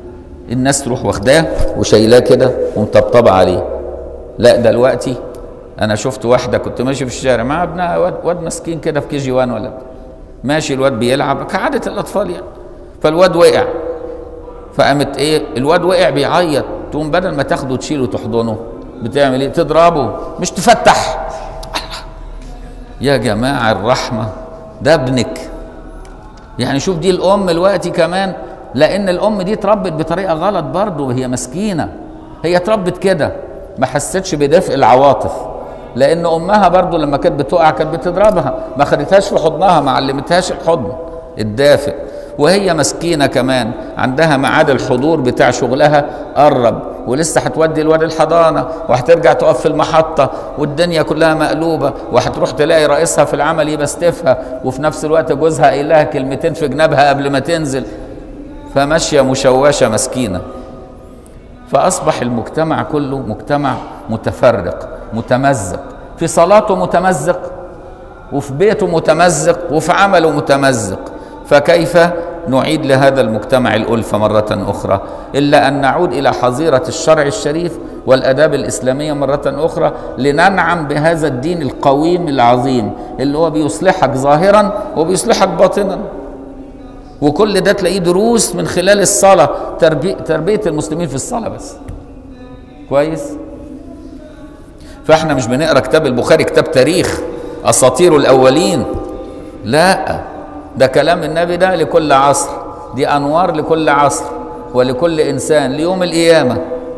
الناس تروح واخداه وشايلاه كده ومطبطبه عليه لا دلوقتي انا شفت واحده كنت ماشي في الشارع مع ابنها واد, واد مسكين كده في كي جي 1 ولا بتاع. ماشي الواد بيلعب كعاده الاطفال يعني فالواد وقع فقامت ايه الواد وقع بيعيط تقوم بدل ما تاخده تشيله وتحضنه بتعمل ايه تضربه مش تفتح يا جماعه الرحمه ده ابنك يعني شوف دي الام دلوقتي كمان لان الام دي اتربت بطريقه غلط برضه وهي مسكينه هي اتربت كده ما حستش بدفء العواطف لان امها برضه لما كانت بتقع كانت بتضربها ما خدتهاش في حضنها ما علمتهاش الحضن الدافئ وهي مسكينه كمان عندها ميعاد الحضور بتاع شغلها قرب ولسه هتودي الواد الحضانه وهترجع تقف في المحطه والدنيا كلها مقلوبه وهتروح تلاقي رئيسها في العمل يبستفها وفي نفس الوقت جوزها قايل لها كلمتين في جنابها قبل ما تنزل فماشيه مشوشه مسكينه فاصبح المجتمع كله مجتمع متفرق متمزق في صلاته متمزق وفي بيته متمزق وفي عمله متمزق فكيف نعيد لهذا المجتمع الألفة مرة أخرى إلا أن نعود إلى حظيرة الشرع الشريف والآداب الإسلامية مرة أخرى لننعم بهذا الدين القويم العظيم اللي هو بيصلحك ظاهرا وبيصلحك باطنا وكل ده تلاقيه دروس من خلال الصلاة تربية, تربية المسلمين في الصلاة بس كويس فاحنا مش بنقرا كتاب البخاري كتاب تاريخ اساطير الاولين لا ده كلام النبي ده لكل عصر دي انوار لكل عصر ولكل انسان ليوم القيامه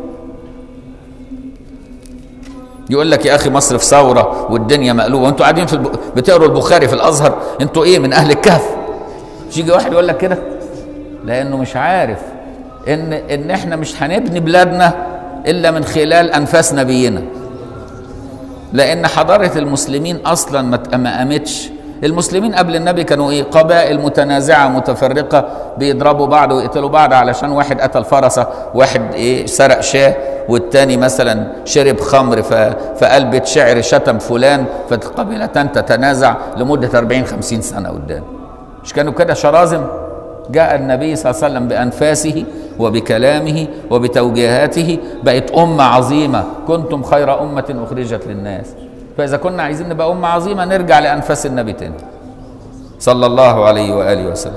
يقول لك يا اخي مصر في ثوره والدنيا مقلوبه وانتوا قاعدين في الب... بتقروا البخاري في الازهر انتوا ايه من اهل الكهف مش يجي واحد يقول لك كده لانه مش عارف ان ان احنا مش هنبني بلادنا الا من خلال انفاس نبينا لان حضاره المسلمين اصلا ما ما قامتش المسلمين قبل النبي كانوا ايه قبائل متنازعه متفرقه بيضربوا بعض ويقتلوا بعض علشان واحد قتل فرسه واحد ايه سرق شاه والتاني مثلا شرب خمر ف... فقال بيت شعر شتم فلان فالقبيلتان تتنازع لمده 40 50 سنه قدام مش كانوا كده شرازم جاء النبي صلى الله عليه وسلم بانفاسه وبكلامه وبتوجيهاته بقت امه عظيمه كنتم خير امه اخرجت للناس فاذا كنا عايزين نبقى امه عظيمه نرجع لانفاس النبي تاني صلى الله عليه واله وسلم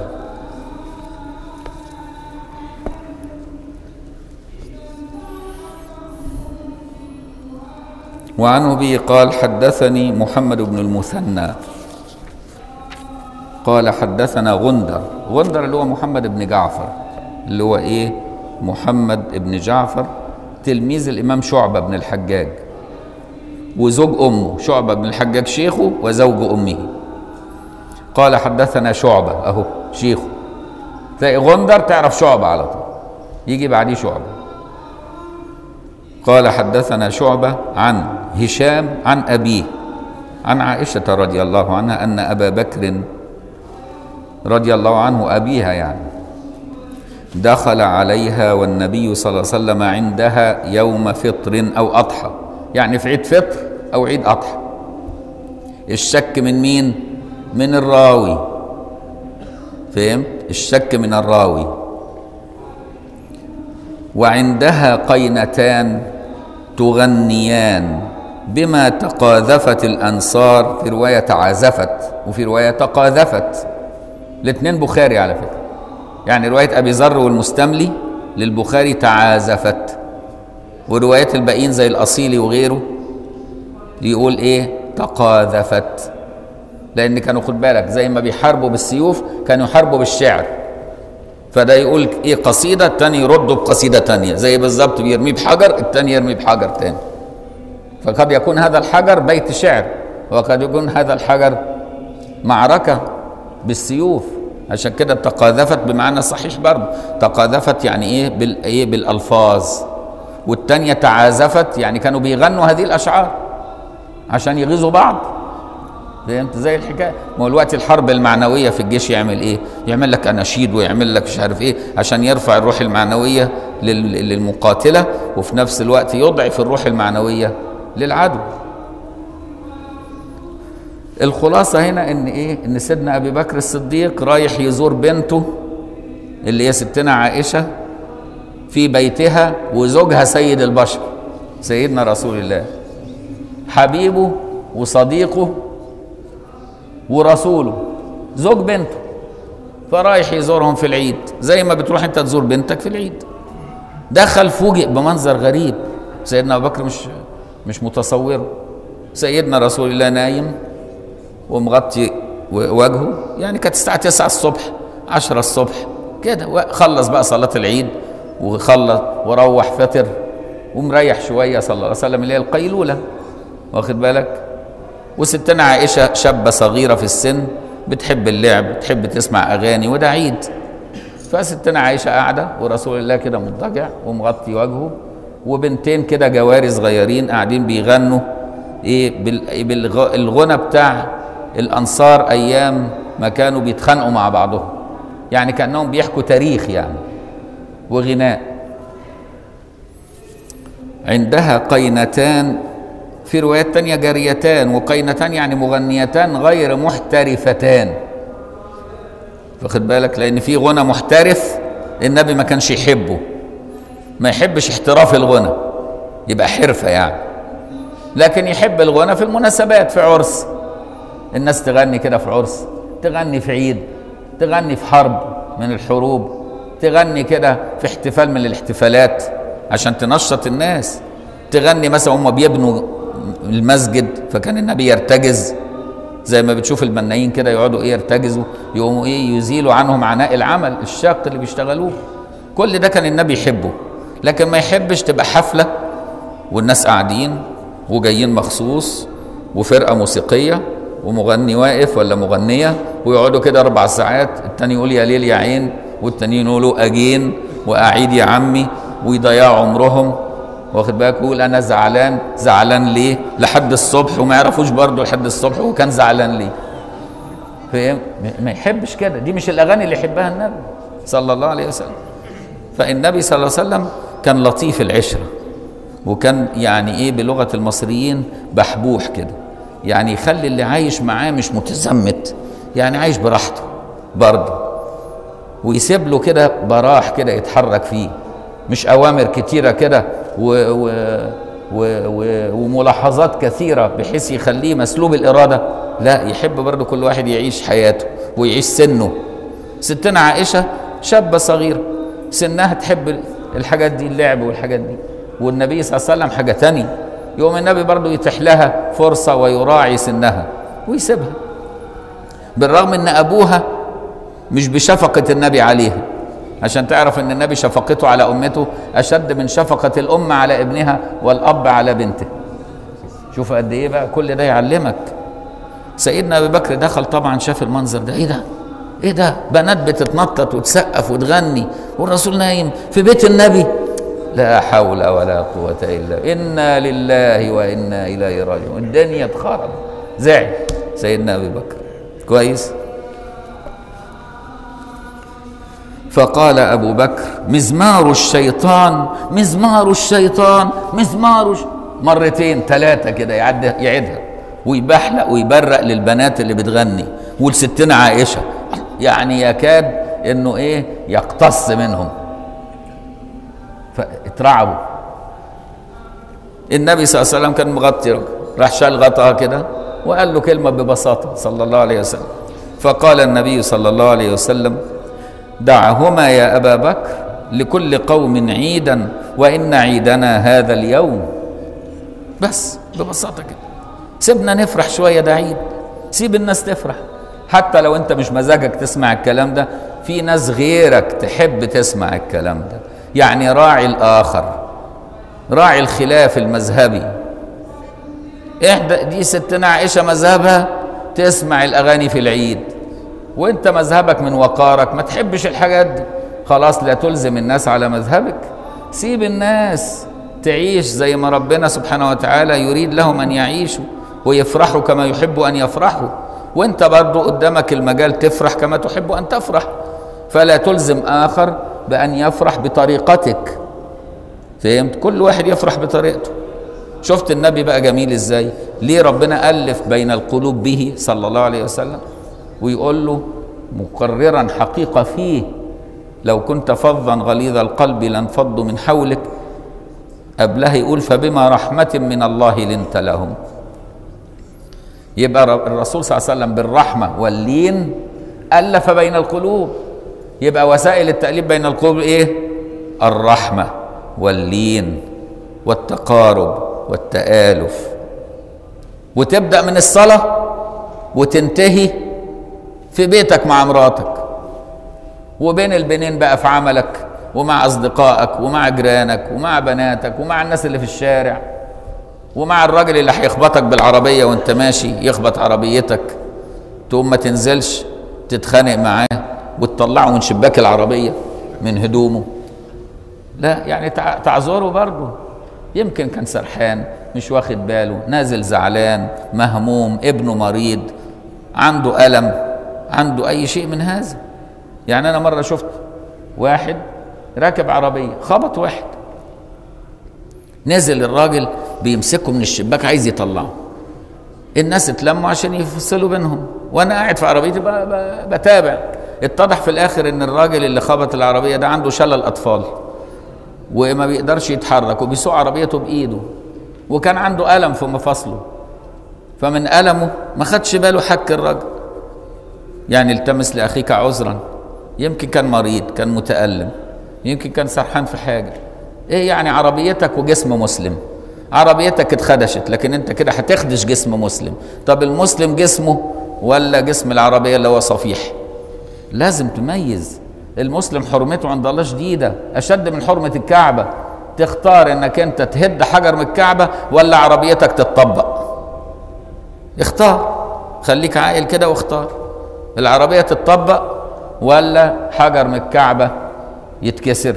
وعنه به قال حدثني محمد بن المثنى قال حدثنا غندر غندر اللي هو محمد بن جعفر اللي هو ايه محمد بن جعفر تلميذ الامام شعبه بن الحجاج وزوج امه شعبه بن الحجاج شيخه وزوج امه قال حدثنا شعبه اهو شيخه تلاقي غندر تعرف شعبه على طول يجي بعديه شعبه قال حدثنا شعبه عن هشام عن ابيه عن عائشه رضي الله عنها ان ابا بكر رضي الله عنه ابيها يعني دخل عليها والنبي صلى الله عليه وسلم عندها يوم فطر او اضحى يعني في عيد فطر او عيد اضحى الشك من مين من الراوي فهمت الشك من الراوي وعندها قينتان تغنيان بما تقاذفت الانصار في روايه تعازفت وفي روايه تقاذفت الاثنين بخاري على فكره يعني روايه ابي ذر والمستملي للبخاري تعازفت وروايات الباقيين زي الاصيلي وغيره يقول ايه تقاذفت لان كانوا خد بالك زي ما بيحاربوا بالسيوف كانوا يحاربوا بالشعر فده يقول ايه قصيده التاني يرده بقصيده تانية زي بالظبط بيرميه بحجر التاني يرمي بحجر تاني فقد يكون هذا الحجر بيت شعر وقد يكون هذا الحجر معركه بالسيوف عشان كده تقاذفت بمعنى صحيح برضه تقاذفت يعني ايه بال ايه بالالفاظ والتانية تعازفت يعني كانوا بيغنوا هذه الاشعار عشان يغيظوا بعض فهمت زي الحكايه ما هو الوقت الحرب المعنويه في الجيش يعمل ايه يعمل لك اناشيد ويعمل لك مش عارف ايه عشان يرفع الروح المعنويه لل- للمقاتله وفي نفس الوقت يضعف الروح المعنويه للعدو الخلاصة هنا إن إيه؟ إن سيدنا أبي بكر الصديق رايح يزور بنته اللي هي ستنا عائشة في بيتها وزوجها سيد البشر سيدنا رسول الله حبيبه وصديقه ورسوله زوج بنته فرايح يزورهم في العيد زي ما بتروح انت تزور بنتك في العيد دخل فوجئ بمنظر غريب سيدنا ابو بكر مش مش متصوره سيدنا رسول الله نايم ومغطي وجهه يعني كانت الساعه 9 الصبح 10 الصبح كده خلص بقى صلاه العيد وخلص وروح فطر ومريح شويه صلى الله عليه وسلم اللي هي القيلوله واخد بالك وستنا عائشه شابه صغيره في السن بتحب اللعب بتحب تسمع اغاني وده عيد فستنا عائشه قاعده ورسول الله كده مضطجع ومغطي وجهه وبنتين كده جواري صغيرين قاعدين بيغنوا ايه بالغنى بتاع الانصار ايام ما كانوا بيتخانقوا مع بعضهم يعني كانهم بيحكوا تاريخ يعني وغناء عندها قينتان في روايات تانية جاريتان وقينتان يعني مغنيتان غير محترفتان واخد بالك لان في غنى محترف النبي ما كانش يحبه ما يحبش احتراف الغنى يبقى حرفة يعني لكن يحب الغنى في المناسبات في عرس الناس تغني كده في عرس تغني في عيد تغني في حرب من الحروب تغني كده في احتفال من الاحتفالات عشان تنشط الناس تغني مثلا هم بيبنوا المسجد فكان النبي يرتجز زي ما بتشوف البنايين كده يقعدوا ايه يرتجزوا يقوموا ايه يزيلوا عنهم عناء العمل الشاق اللي بيشتغلوه كل ده كان النبي يحبه لكن ما يحبش تبقى حفله والناس قاعدين وجايين مخصوص وفرقه موسيقيه ومغني واقف ولا مغنيه ويقعدوا كده اربع ساعات التاني يقول يا ليل يا عين والتانيين يقولوا اجين واعيد يا عمي ويضيعوا عمرهم واخد بالك يقول انا زعلان زعلان ليه لحد الصبح وما يعرفوش برضه لحد الصبح وكان زعلان ليه فاهم ما يحبش كده دي مش الاغاني اللي يحبها النبي صلى الله عليه وسلم فالنبي صلى الله عليه وسلم كان لطيف العشره وكان يعني ايه بلغه المصريين بحبوح كده يعني يخلي اللي عايش معاه مش متزمت يعني عايش براحته برضه ويسيب له كده براح كده يتحرك فيه مش اوامر كتيره كده و و و و وملاحظات كثيره بحيث يخليه مسلوب الاراده لا يحب برضه كل واحد يعيش حياته ويعيش سنه ستنا عائشه شابه صغيره سنها تحب الحاجات دي اللعب والحاجات دي والنبي صلى الله عليه وسلم حاجه تانية يوم النبي برضه يتيح لها فرصه ويراعي سنها ويسيبها بالرغم ان ابوها مش بشفقه النبي عليها عشان تعرف ان النبي شفقته على امته اشد من شفقه الام على ابنها والاب على بنته شوف قد ايه بقى كل ده يعلمك سيدنا ابي بكر دخل طبعا شاف المنظر ده ايه ده ايه ده بنات بتتنطط وتسقف وتغني والرسول نايم في بيت النبي لا حول ولا قوة إلا إنا لله وإنا إليه راجعون الدنيا اتخرب زعل سيدنا أبي بكر كويس فقال أبو بكر مزمار الشيطان مزمار الشيطان مزمار الش... مرتين ثلاثة كده يعد يعدها ويبحلق ويبرق للبنات اللي بتغني ولستنا عائشة يعني يكاد انه ايه يقتص منهم فاترعبوا النبي صلى الله عليه وسلم كان مغطي راح شال غطاها كده وقال له كلمة ببساطة صلى الله عليه وسلم فقال النبي صلى الله عليه وسلم دعهما يا أبا بكر لكل قوم عيدا وإن عيدنا هذا اليوم بس ببساطة كده سيبنا نفرح شوية ده عيد سيب الناس تفرح حتى لو انت مش مزاجك تسمع الكلام ده في ناس غيرك تحب تسمع الكلام ده يعني راعي الآخر راعي الخلاف المذهبي احدى دي ستنا عائشة مذهبها تسمع الأغاني في العيد وانت مذهبك من وقارك ما تحبش الحاجات دي خلاص لا تلزم الناس على مذهبك سيب الناس تعيش زي ما ربنا سبحانه وتعالى يريد لهم أن يعيشوا ويفرحوا كما يحب أن يفرحوا وانت برضو قدامك المجال تفرح كما تحب أن تفرح فلا تلزم آخر بأن يفرح بطريقتك فهمت كل واحد يفرح بطريقته شفت النبي بقى جميل ازاي ليه ربنا ألف بين القلوب به صلى الله عليه وسلم ويقول له مقررا حقيقة فيه لو كنت فظا غليظ القلب لانفضوا من حولك قبلها يقول فبما رحمة من الله لنت لهم يبقى الرسول صلى الله عليه وسلم بالرحمة واللين ألف بين القلوب يبقى وسائل التأليف بين القلوب إيه؟ الرحمة واللين والتقارب والتآلف وتبدأ من الصلاة وتنتهي في بيتك مع مراتك وبين البنين بقى في عملك ومع أصدقائك ومع جيرانك ومع بناتك ومع الناس اللي في الشارع ومع الراجل اللي هيخبطك بالعربية وانت ماشي يخبط عربيتك تقوم ما تنزلش تتخانق معاه وتطلعه من شباك العربية من هدومه لا يعني تعذره برضه يمكن كان سرحان مش واخد باله نازل زعلان مهموم ابنه مريض عنده ألم عنده أي شيء من هذا يعني أنا مرة شفت واحد راكب عربية خبط واحد نزل الراجل بيمسكه من الشباك عايز يطلعه الناس اتلموا عشان يفصلوا بينهم وانا قاعد في عربيتي بتابع اتضح في الاخر ان الراجل اللي خبط العربيه ده عنده شلل اطفال وما بيقدرش يتحرك وبيسوق عربيته بايده وكان عنده الم في مفاصله فمن المه ما خدش باله حك الراجل يعني التمس لاخيك عذرا يمكن كان مريض كان متالم يمكن كان سرحان في حاجه ايه يعني عربيتك وجسم مسلم عربيتك اتخدشت لكن انت كده هتخدش جسم مسلم طب المسلم جسمه ولا جسم العربيه اللي هو صفيح لازم تميز المسلم حرمته عند الله شديده اشد من حرمه الكعبه تختار انك انت تهد حجر من الكعبه ولا عربيتك تتطبق اختار خليك عاقل كده واختار العربيه تتطبق ولا حجر من الكعبه يتكسر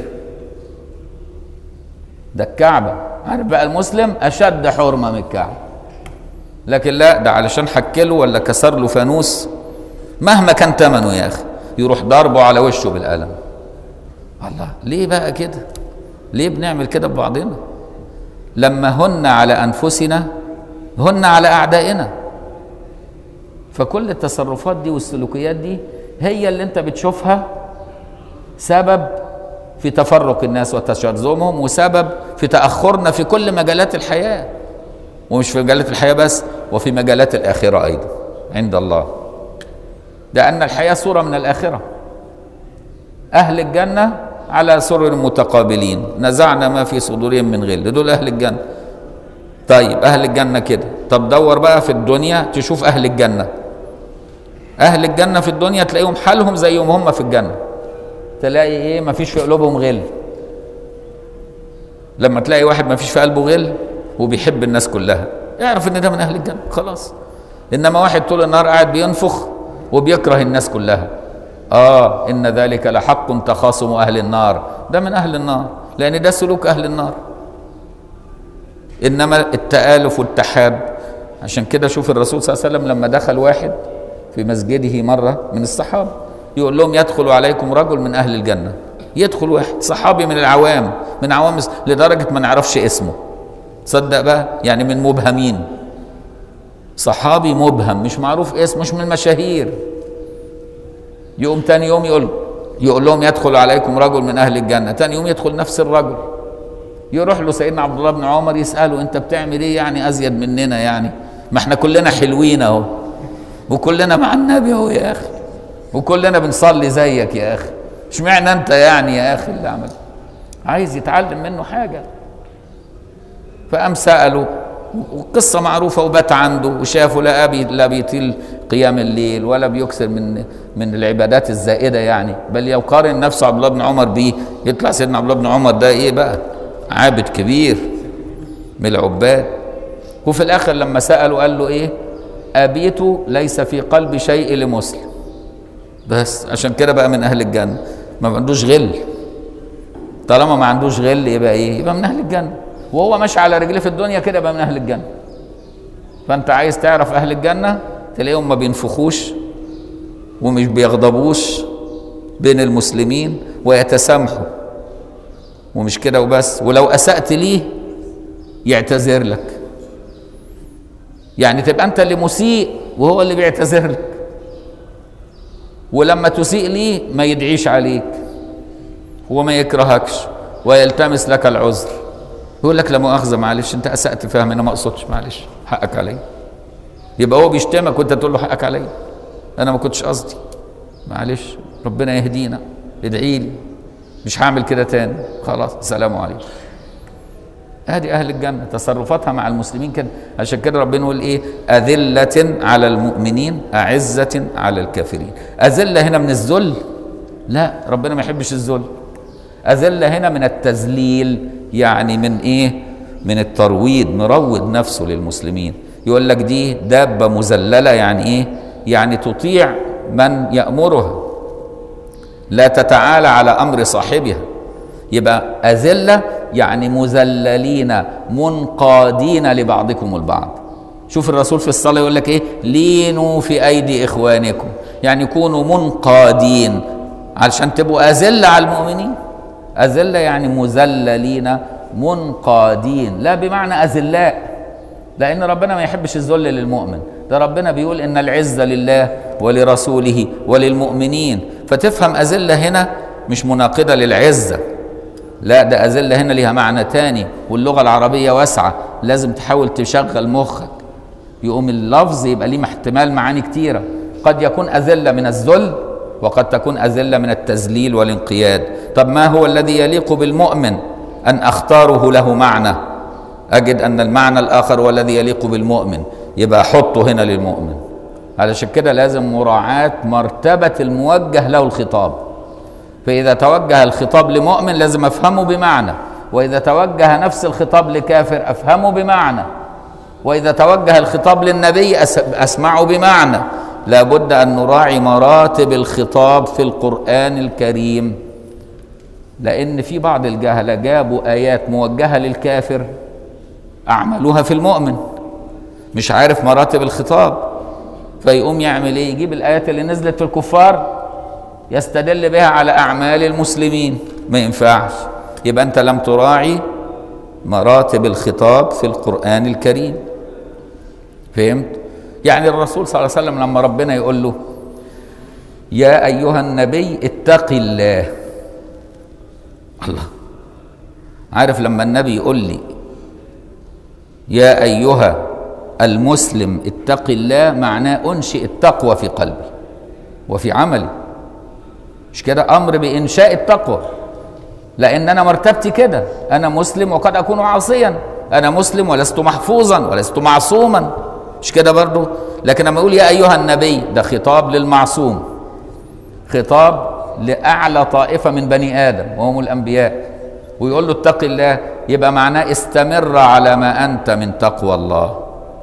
ده الكعبه عارف بقى المسلم اشد حرمه من الكعبه لكن لا ده علشان حكله ولا كسر له فانوس مهما كان ثمنه يا اخي يروح ضربه على وشه بالقلم الله ليه بقى كده ليه بنعمل كده ببعضنا لما هن على انفسنا هن على اعدائنا فكل التصرفات دي والسلوكيات دي هي اللي انت بتشوفها سبب في تفرق الناس وتشرذمهم وسبب في تاخرنا في كل مجالات الحياه ومش في مجالات الحياه بس وفي مجالات الاخره ايضا عند الله لان الحياه صوره من الاخره اهل الجنه على سرر متقابلين نزعنا ما في صدورهم من غل دول اهل الجنه طيب اهل الجنه كده طب دور بقى في الدنيا تشوف اهل الجنه اهل الجنه في الدنيا تلاقيهم حالهم زيهم هم في الجنه تلاقي ايه ما فيش في قلوبهم غل لما تلاقي واحد ما فيش في قلبه غل وبيحب الناس كلها اعرف ان ده من اهل الجنه خلاص انما واحد طول النهار قاعد بينفخ وبيكره الناس كلها اه ان ذلك لحق تخاصم اهل النار ده من اهل النار لان ده سلوك اهل النار انما التالف والتحاب عشان كده شوف الرسول صلى الله عليه وسلم لما دخل واحد في مسجده مره من الصحابه يقول لهم يدخل عليكم رجل من اهل الجنه يدخل واحد صحابي من العوام من عوام لدرجه ما نعرفش اسمه تصدق بقى يعني من مبهمين صحابي مبهم مش معروف اسم مش من المشاهير يقوم تاني يوم يقول يقول لهم يدخل عليكم رجل من اهل الجنه تاني يوم يدخل نفس الرجل يروح له سيدنا عبد الله بن عمر يساله انت بتعمل ايه يعني ازيد مننا يعني ما احنا كلنا حلوين اهو وكلنا مع النبي اهو يا اخي وكلنا بنصلي زيك يا اخي اشمعنى انت يعني يا اخي اللي عمل عايز يتعلم منه حاجه فقام ساله وقصه معروفه وبات عنده وشافه لا بي لا بيطيل قيام الليل ولا بيكثر من من العبادات الزائده يعني بل يقارن نفسه عبد الله بن عمر بيه يطلع سيدنا عبد الله بن عمر ده ايه بقى عابد كبير من العباد وفي الاخر لما ساله قال له ايه ابيت ليس في قلبي شيء لمسلم بس عشان كده بقى من اهل الجنه ما عندوش غل طالما ما عندوش غل يبقى ايه يبقى من اهل الجنه وهو ماشي على رجليه في الدنيا كده يبقى من اهل الجنه فانت عايز تعرف اهل الجنه تلاقيهم ما بينفخوش ومش بيغضبوش بين المسلمين ويتسامحوا ومش كده وبس ولو اسات ليه يعتذر لك يعني تبقى انت اللي مسيء وهو اللي بيعتذر لك ولما تسيء ليه ما يدعيش عليك وما يكرهكش ويلتمس لك العذر يقول لك لا مؤاخذه معلش انت اسات فهم انا ما اقصدش معلش حقك عليا يبقى هو بيشتمك وانت تقول له حقك عليا انا ما كنتش قصدي معلش ربنا يهدينا ادعي لي مش هعمل كده تاني خلاص السلام عليكم ادي اهل الجنه تصرفاتها مع المسلمين كده عشان كده ربنا يقول ايه اذله على المؤمنين اعزه على الكافرين اذله هنا من الذل لا ربنا ما يحبش الذل اذله هنا من التذليل يعني من ايه من الترويض مروض نفسه للمسلمين يقول لك دي دابه مذلله يعني ايه يعني تطيع من يامرها لا تتعالى على امر صاحبها يبقى أذلة يعني مذللين منقادين لبعضكم البعض شوف الرسول في الصلاة يقول لك إيه لينوا في أيدي إخوانكم يعني كونوا منقادين علشان تبقوا أذلة على المؤمنين أذلة يعني مذللين منقادين لا بمعنى أذلاء لأن ربنا ما يحبش الذل للمؤمن ده ربنا بيقول إن العزة لله ولرسوله وللمؤمنين فتفهم أذلة هنا مش مناقضة للعزة لا ده أذلة هنا ليها معنى تاني واللغة العربية واسعة لازم تحاول تشغل مخك يقوم اللفظ يبقى ليه احتمال معاني كتيرة قد يكون أذلة من الذل وقد تكون أذلة من التذليل والانقياد طب ما هو الذي يليق بالمؤمن أن أختاره له معنى أجد أن المعنى الآخر هو الذي يليق بالمؤمن يبقى أحطه هنا للمؤمن علشان كده لازم مراعاة مرتبة الموجه له الخطاب فإذا توجه الخطاب لمؤمن لازم أفهمه بمعنى وإذا توجه نفس الخطاب لكافر أفهمه بمعنى وإذا توجه الخطاب للنبي أسمعه بمعنى لابد أن نراعي مراتب الخطاب في القرآن الكريم لأن في بعض الجهلة جابوا آيات موجهة للكافر أعملوها في المؤمن مش عارف مراتب الخطاب فيقوم يعمل ايه يجيب الآيات اللي نزلت في الكفار يستدل بها على أعمال المسلمين ما ينفعش يبقى أنت لم تراعي مراتب الخطاب في القرآن الكريم فهمت؟ يعني الرسول صلى الله عليه وسلم لما ربنا يقول له يا أيها النبي اتق الله الله عارف لما النبي يقول لي يا أيها المسلم اتق الله معناه أنشئ التقوى في قلبي وفي عملي مش كده امر بانشاء التقوى لان انا مرتبتي كده انا مسلم وقد اكون عاصيا انا مسلم ولست محفوظا ولست معصوما مش كده برضو لكن لما يقول يا ايها النبي ده خطاب للمعصوم خطاب لاعلى طائفه من بني ادم وهم الانبياء ويقول له اتق الله يبقى معناه استمر على ما انت من تقوى الله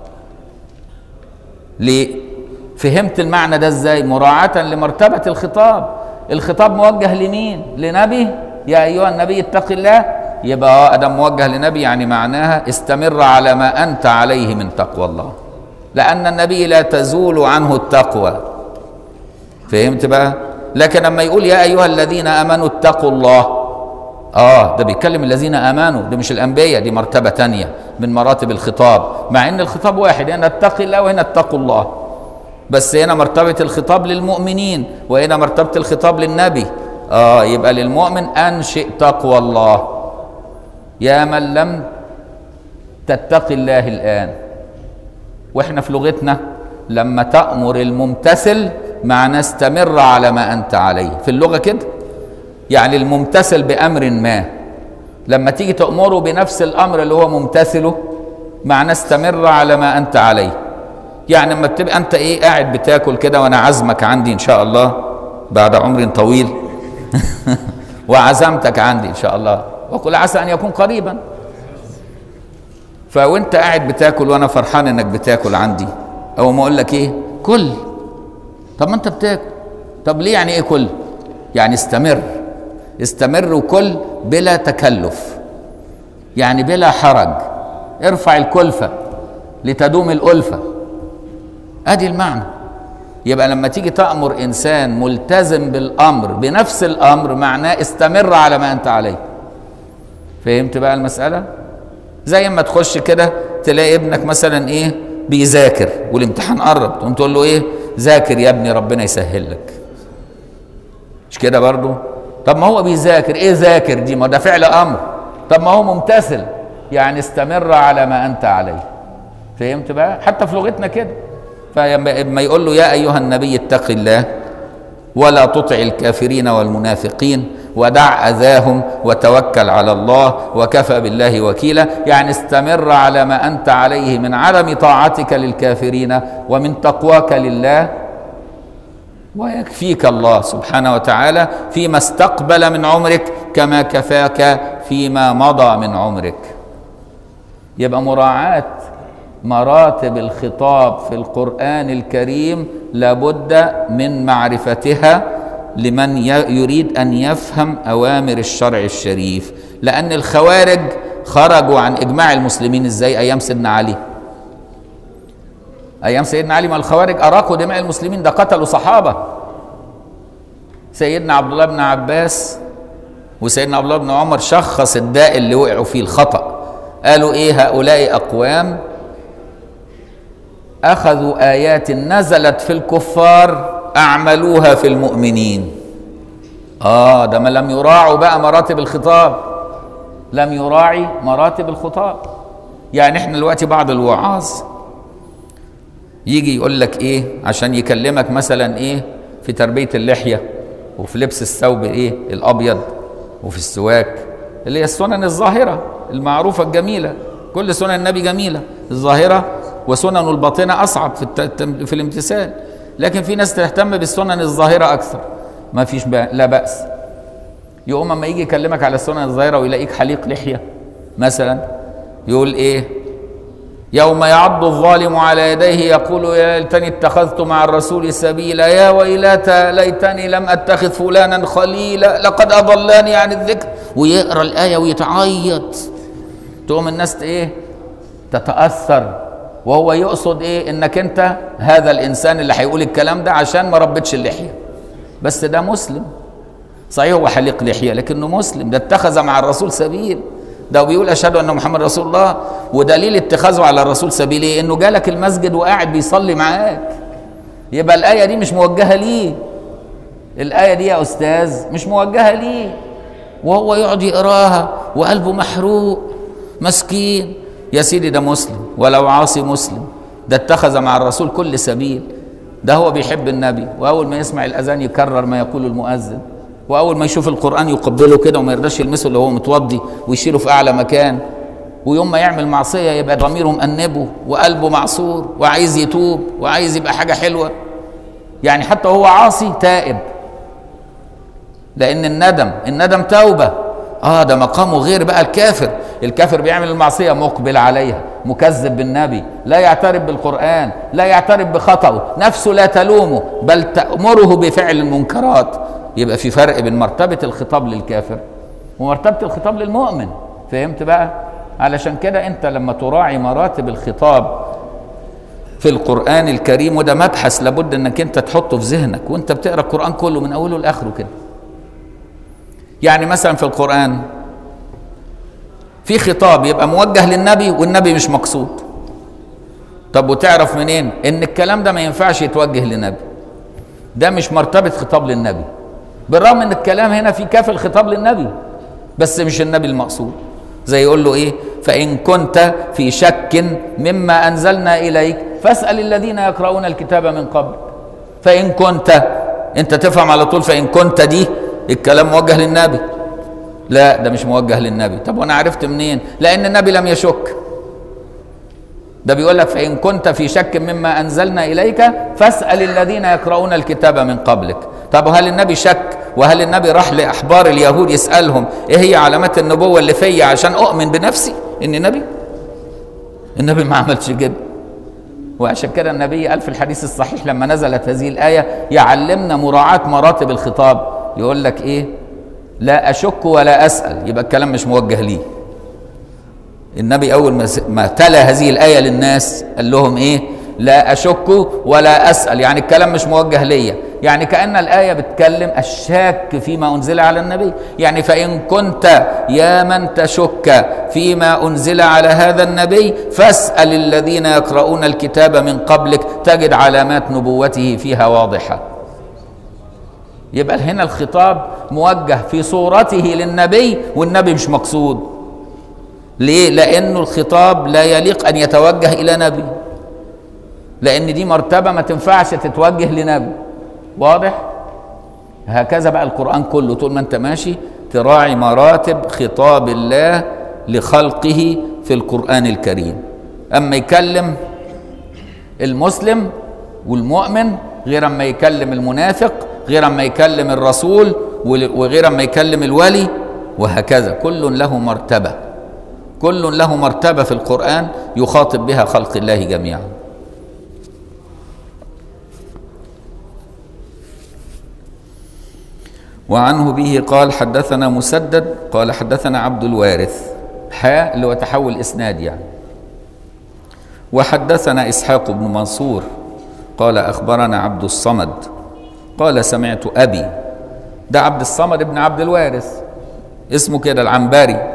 ليه فهمت المعنى ده ازاي مراعاه لمرتبه الخطاب الخطاب موجه لمين لنبي يا ايها النبي اتق الله يبقى ادم موجه لنبي يعني معناها استمر على ما انت عليه من تقوى الله لان النبي لا تزول عنه التقوى فهمت بقى لكن لما يقول يا ايها الذين امنوا اتقوا الله اه ده بيتكلم الذين امنوا ده مش الانبياء دي مرتبه تانية من مراتب الخطاب مع ان الخطاب واحد هنا اتقي الله وهنا اتقوا الله بس هنا مرتبة الخطاب للمؤمنين وهنا مرتبة الخطاب للنبي اه يبقى للمؤمن انشئ تقوى الله يا من لم تتقي الله الان واحنا في لغتنا لما تأمر الممتثل معناه استمر على ما انت عليه في اللغة كده يعني الممتثل بأمر ما لما تيجي تأمره بنفس الأمر اللي هو ممتثله معناه استمر على ما أنت عليه يعني لما بتبقى انت ايه قاعد بتاكل كده وانا عزمك عندي ان شاء الله بعد عمر طويل وعزمتك عندي ان شاء الله وقل عسى ان يكون قريبا فوانت قاعد بتاكل وانا فرحان انك بتاكل عندي او ما اقول لك ايه كل طب ما انت بتاكل طب ليه يعني ايه كل يعني استمر استمر وكل بلا تكلف يعني بلا حرج ارفع الكلفه لتدوم الالفه ادي المعنى يبقى لما تيجي تأمر إنسان ملتزم بالأمر بنفس الأمر معناه استمر على ما أنت عليه فهمت بقى المسألة زي ما تخش كده تلاقي ابنك مثلا إيه بيذاكر والامتحان قرب تقوم تقول له إيه ذاكر يا ابني ربنا يسهل لك مش كده برضو طب ما هو بيذاكر ايه ذاكر دي ما ده فعل امر طب ما هو ممتثل يعني استمر على ما انت عليه فهمت بقى حتى في لغتنا كده فلما يقول له يا ايها النبي اتق الله ولا تطع الكافرين والمنافقين ودع اذاهم وتوكل على الله وكفى بالله وكيلا يعني استمر على ما انت عليه من عدم طاعتك للكافرين ومن تقواك لله ويكفيك الله سبحانه وتعالى فيما استقبل من عمرك كما كفاك فيما مضى من عمرك يبقى مراعاه مراتب الخطاب في القران الكريم لابد من معرفتها لمن يريد ان يفهم اوامر الشرع الشريف لان الخوارج خرجوا عن اجماع المسلمين ازاي ايام سيدنا علي ايام سيدنا علي ما الخوارج اراقوا دماء المسلمين ده قتلوا صحابه سيدنا عبد الله بن عباس وسيدنا عبد الله بن عمر شخص الداء اللي وقعوا فيه الخطا قالوا ايه هؤلاء اقوام اخذوا ايات نزلت في الكفار اعملوها في المؤمنين اه ده ما لم يراعوا بقى مراتب الخطاب لم يراعي مراتب الخطاب يعني احنا دلوقتي بعض الوعاظ يجي يقول لك ايه عشان يكلمك مثلا ايه في تربيه اللحيه وفي لبس الثوب ايه الابيض وفي السواك اللي هي السنن الظاهره المعروفه الجميله كل سنن النبي جميله الظاهره وسنن الباطنه اصعب في الت... في الامتثال لكن في ناس تهتم بالسنن الظاهره اكثر ما فيش ب... لا باس يقوم اما يجي يكلمك على السنن الظاهره ويلاقيك حليق لحيه مثلا يقول ايه يوم يعض الظالم على يديه يقول يا ليتني اتخذت مع الرسول سبيلا يا ويلتى ليتني لم اتخذ فلانا خليلا لقد اضلاني عن الذكر ويقرا الايه ويتعيط تقوم الناس ايه تتاثر وهو يقصد ايه انك انت هذا الانسان اللي هيقول الكلام ده عشان ما ربتش اللحيه بس ده مسلم صحيح هو حليق لحيه لكنه مسلم ده اتخذ مع الرسول سبيل ده بيقول اشهد ان محمد رسول الله ودليل اتخاذه على الرسول سبيل ايه انه جالك المسجد وقاعد بيصلي معاك يبقى الايه دي مش موجهه ليه الايه دي يا استاذ مش موجهه ليه وهو يقعد يقراها وقلبه محروق مسكين يا سيدي ده مسلم ولو عاصي مسلم ده اتخذ مع الرسول كل سبيل ده هو بيحب النبي واول ما يسمع الاذان يكرر ما يقول المؤذن واول ما يشوف القران يقبله كده وما يرضاش يلمسه اللي هو متوضي ويشيله في اعلى مكان ويوم ما يعمل معصيه يبقى ضميره مأنبه وقلبه معصور وعايز يتوب وعايز يبقى حاجه حلوه يعني حتى وهو عاصي تائب لان الندم الندم توبه اه ده مقامه غير بقى الكافر الكافر بيعمل المعصيه مقبل عليها مكذب بالنبي لا يعترف بالقران لا يعترف بخطأه نفسه لا تلومه بل تأمره بفعل المنكرات يبقى في فرق بين مرتبة الخطاب للكافر ومرتبة الخطاب للمؤمن فهمت بقى علشان كده انت لما تراعي مراتب الخطاب في القرآن الكريم وده مبحث لابد انك انت تحطه في ذهنك وانت بتقرا القرآن كله من اوله لاخره كده يعني مثلا في القرآن في خطاب يبقى موجه للنبي والنبي مش مقصود طب وتعرف منين ان الكلام ده ما ينفعش يتوجه للنبي ده مش مرتبة خطاب للنبي بالرغم ان الكلام هنا في كاف الخطاب للنبي بس مش النبي المقصود زي يقول له ايه فان كنت في شك مما انزلنا اليك فاسال الذين يقرؤون الكتاب من قبل فان كنت انت تفهم على طول فان كنت دي الكلام موجه للنبي لا ده مش موجه للنبي طب وانا عرفت منين لان النبي لم يشك ده بيقول لك فان كنت في شك مما انزلنا اليك فاسال الذين يقرؤون الكتاب من قبلك طب وهل النبي شك وهل النبي راح لاحبار اليهود يسالهم ايه هي علامات النبوه اللي فيا عشان اؤمن بنفسي اني نبي النبي ما عملش كده وعشان كده النبي قال في الحديث الصحيح لما نزلت هذه الايه يعلمنا مراعاه مراتب الخطاب يقول لك ايه لا اشك ولا اسال يبقى الكلام مش موجه ليه النبي اول ما ما تلا هذه الايه للناس قال لهم ايه لا اشك ولا اسال يعني الكلام مش موجه ليا يعني كان الايه بتكلم الشاك فيما انزل على النبي يعني فان كنت يا من تشك فيما انزل على هذا النبي فاسال الذين يقرؤون الكتاب من قبلك تجد علامات نبوته فيها واضحه يبقى هنا الخطاب موجه في صورته للنبي والنبي مش مقصود ليه لانه الخطاب لا يليق ان يتوجه الى نبي لان دي مرتبه ما تنفعش تتوجه لنبي واضح هكذا بقى القران كله طول ما انت ماشي تراعي مراتب خطاب الله لخلقه في القران الكريم اما يكلم المسلم والمؤمن غير اما يكلم المنافق غير اما يكلم الرسول وغير اما يكلم الولي وهكذا كل له مرتبه كل له مرتبه في القران يخاطب بها خلق الله جميعا وعنه به قال حدثنا مسدد قال حدثنا عبد الوارث حاء اللي هو تحول اسناد يعني وحدثنا اسحاق بن منصور قال اخبرنا عبد الصمد قال سمعت ابي ده عبد الصمد بن عبد الوارث اسمه كده العنبري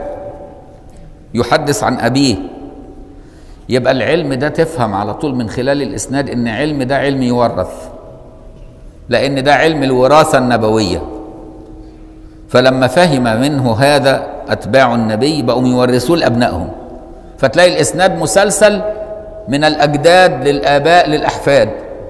يحدث عن ابيه يبقى العلم ده تفهم على طول من خلال الاسناد ان علم ده علم يورث لان ده علم الوراثه النبويه فلما فهم منه هذا اتباع النبي بقوا يورثوه لابنائهم فتلاقي الاسناد مسلسل من الاجداد للاباء للاحفاد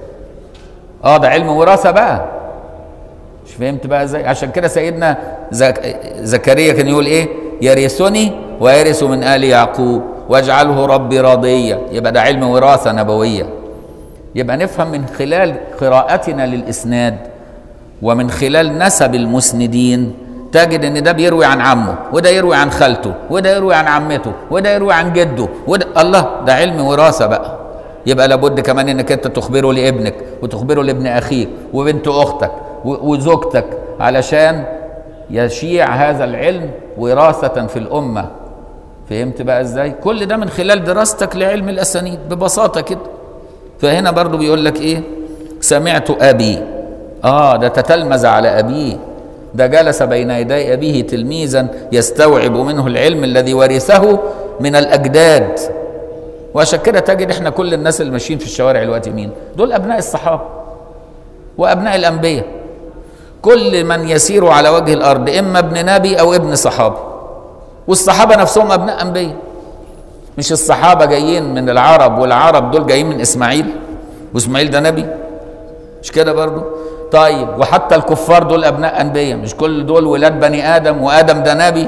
اه ده علم وراثه بقى مش فهمت بقى ازاي عشان كده سيدنا زك... زكريا كان يقول ايه يرثني ويرث من ال يعقوب واجعله ربي راضيا يبقى ده علم وراثه نبويه يبقى نفهم من خلال قراءتنا للاسناد ومن خلال نسب المسندين تجد ان ده بيروي عن عمه وده يروي عن خالته وده يروي عن عمته وده يروي عن جده وده الله ده علم وراثه بقى يبقى لابد كمان انك انت تخبره لابنك وتخبره لابن اخيك وبنت اختك وزوجتك علشان يشيع هذا العلم وراثة في الأمة فهمت بقى ازاي كل ده من خلال دراستك لعلم الأسانيد ببساطة كده فهنا برضو بيقول لك ايه سمعت أبي اه ده تتلمذ على أبيه ده جلس بين يدي أبيه تلميذا يستوعب منه العلم الذي ورثه من الأجداد وعشان كده تجد احنا كل الناس اللي ماشيين في الشوارع دلوقتي مين؟ دول أبناء الصحابة وأبناء الأنبياء كل من يسير على وجه الأرض إما ابن نبي أو ابن صحابي والصحابة نفسهم أبناء أنبياء مش الصحابة جايين من العرب والعرب دول جايين من إسماعيل وإسماعيل ده نبي مش كده برضو طيب وحتى الكفار دول أبناء أنبياء مش كل دول ولاد بني آدم وآدم ده نبي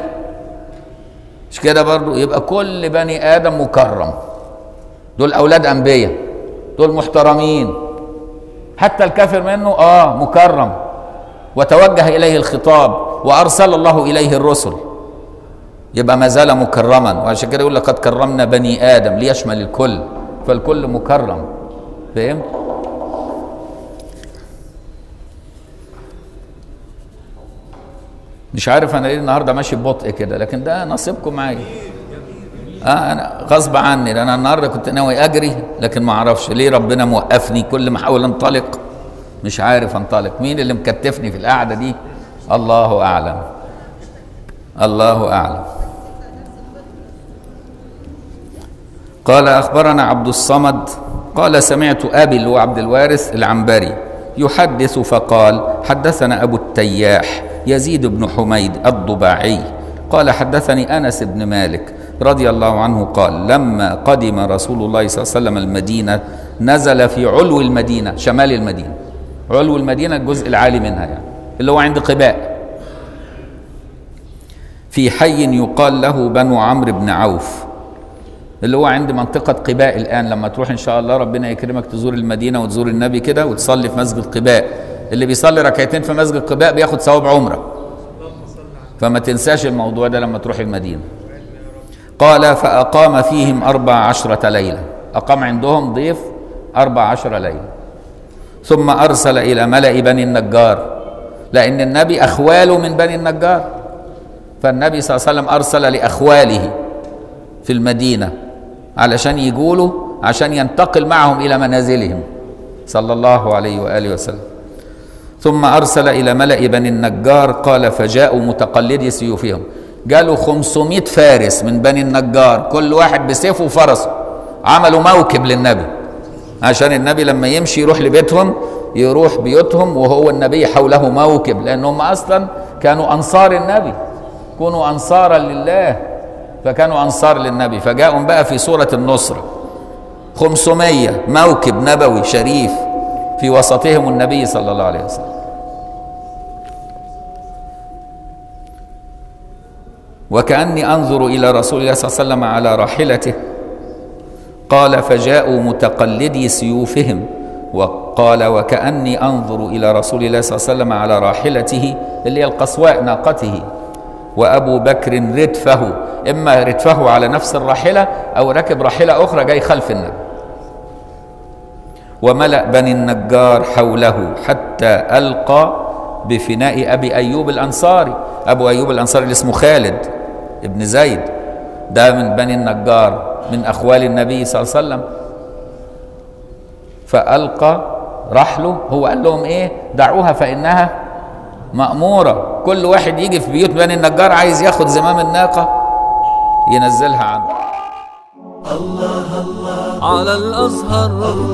مش كده برضو يبقى كل بني آدم مكرم دول أولاد أنبياء دول محترمين حتى الكافر منه آه مكرم وتوجه إليه الخطاب وأرسل الله إليه الرسل يبقى ما زال مكرما وعشان كده يقول لقد كرمنا بني آدم ليشمل الكل فالكل مكرم فهمت؟ مش عارف انا ليه النهارده ماشي ببطء كده لكن ده نصيبكم معايا اه انا غصب عني لأن انا النهارده كنت ناوي اجري لكن ما اعرفش ليه ربنا موقفني كل ما احاول انطلق مش عارف انطلق مين اللي مكتفني في القعده دي الله اعلم الله اعلم قال اخبرنا عبد الصمد قال سمعت ابي اللي هو عبد الوارث العنبري يحدث فقال حدثنا ابو التياح يزيد بن حميد الضباعي قال حدثني انس بن مالك رضي الله عنه قال لما قدم رسول الله صلى الله عليه وسلم المدينه نزل في علو المدينه شمال المدينه علو المدينه الجزء العالي منها يعني اللي هو عند قباء في حي يقال له بنو عمرو بن عوف اللي هو عند منطقة قباء الآن لما تروح إن شاء الله ربنا يكرمك تزور المدينة وتزور النبي كده وتصلي في مسجد قباء اللي بيصلي ركعتين في مسجد قباء بياخد ثواب عمرة فما تنساش الموضوع ده لما تروح المدينة قال فأقام فيهم أربع عشرة ليلة أقام عندهم ضيف أربع عشرة ليلة ثم أرسل إلى ملأ بني النجار لأن النبي أخواله من بني النجار فالنبي صلى الله عليه وسلم أرسل لأخواله في المدينة علشان يقولوا عشان ينتقل معهم إلى منازلهم صلى الله عليه وآله وسلم ثم أرسل إلى ملأ بني النجار قال فجاءوا متقلدي سيوفهم قالوا 500 فارس من بني النجار كل واحد بسيفه وفرسه عملوا موكب للنبي عشان النبي لما يمشي يروح لبيتهم يروح بيوتهم وهو النبي حوله موكب لأنهم أصلا كانوا أنصار النبي كونوا أنصارا لله فكانوا أنصار للنبي فجاءوا بقى في سورة النصرة 500 موكب نبوي شريف في وسطهم النبي صلى الله عليه وسلم وكأني أنظر إلى رسول الله صلى الله عليه وسلم على راحلته قال فجاءوا متقلدي سيوفهم وقال وكأني أنظر إلى رسول الله صلى الله عليه وسلم على راحلته اللي هي القصواء ناقته وأبو بكر ردفه إما ردفه على نفس الراحلة أو ركب راحلة أخرى جاي خلف النبي وملأ بني النجار حوله حتى ألقى بفناء أبي أيوب الأنصاري أبو أيوب الأنصاري اللي اسمه خالد ابن زيد ده من بني النجار من أخوال النبي صلى الله عليه وسلم فألقى رحله هو قال لهم إيه دعوها فإنها مأمورة كل واحد يجي في بيوت بني النجار عايز ياخد زمام الناقة ينزلها عنه على الأزهر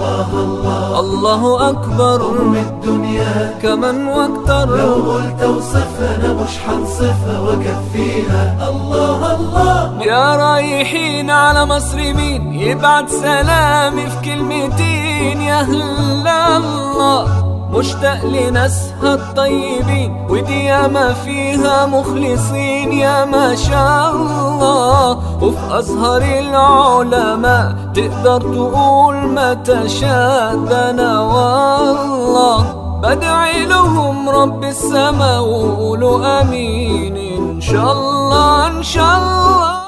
الله أكبر أم الدنيا كمن واكتر لو قلت وصفنا مش حنصفها وكفيها الله الله يا رايحين على مصر مين يبعت سلامي في كلمتين يا هلا الله مشتاق لناسها الطيبين ودي ياما فيها مخلصين يا ما شاء الله وفي أزهر العلماء تقدر تقول ما تشاء ده أنا والله بدعي لهم رب السما وقولوا امين ان شاء الله ان شاء الله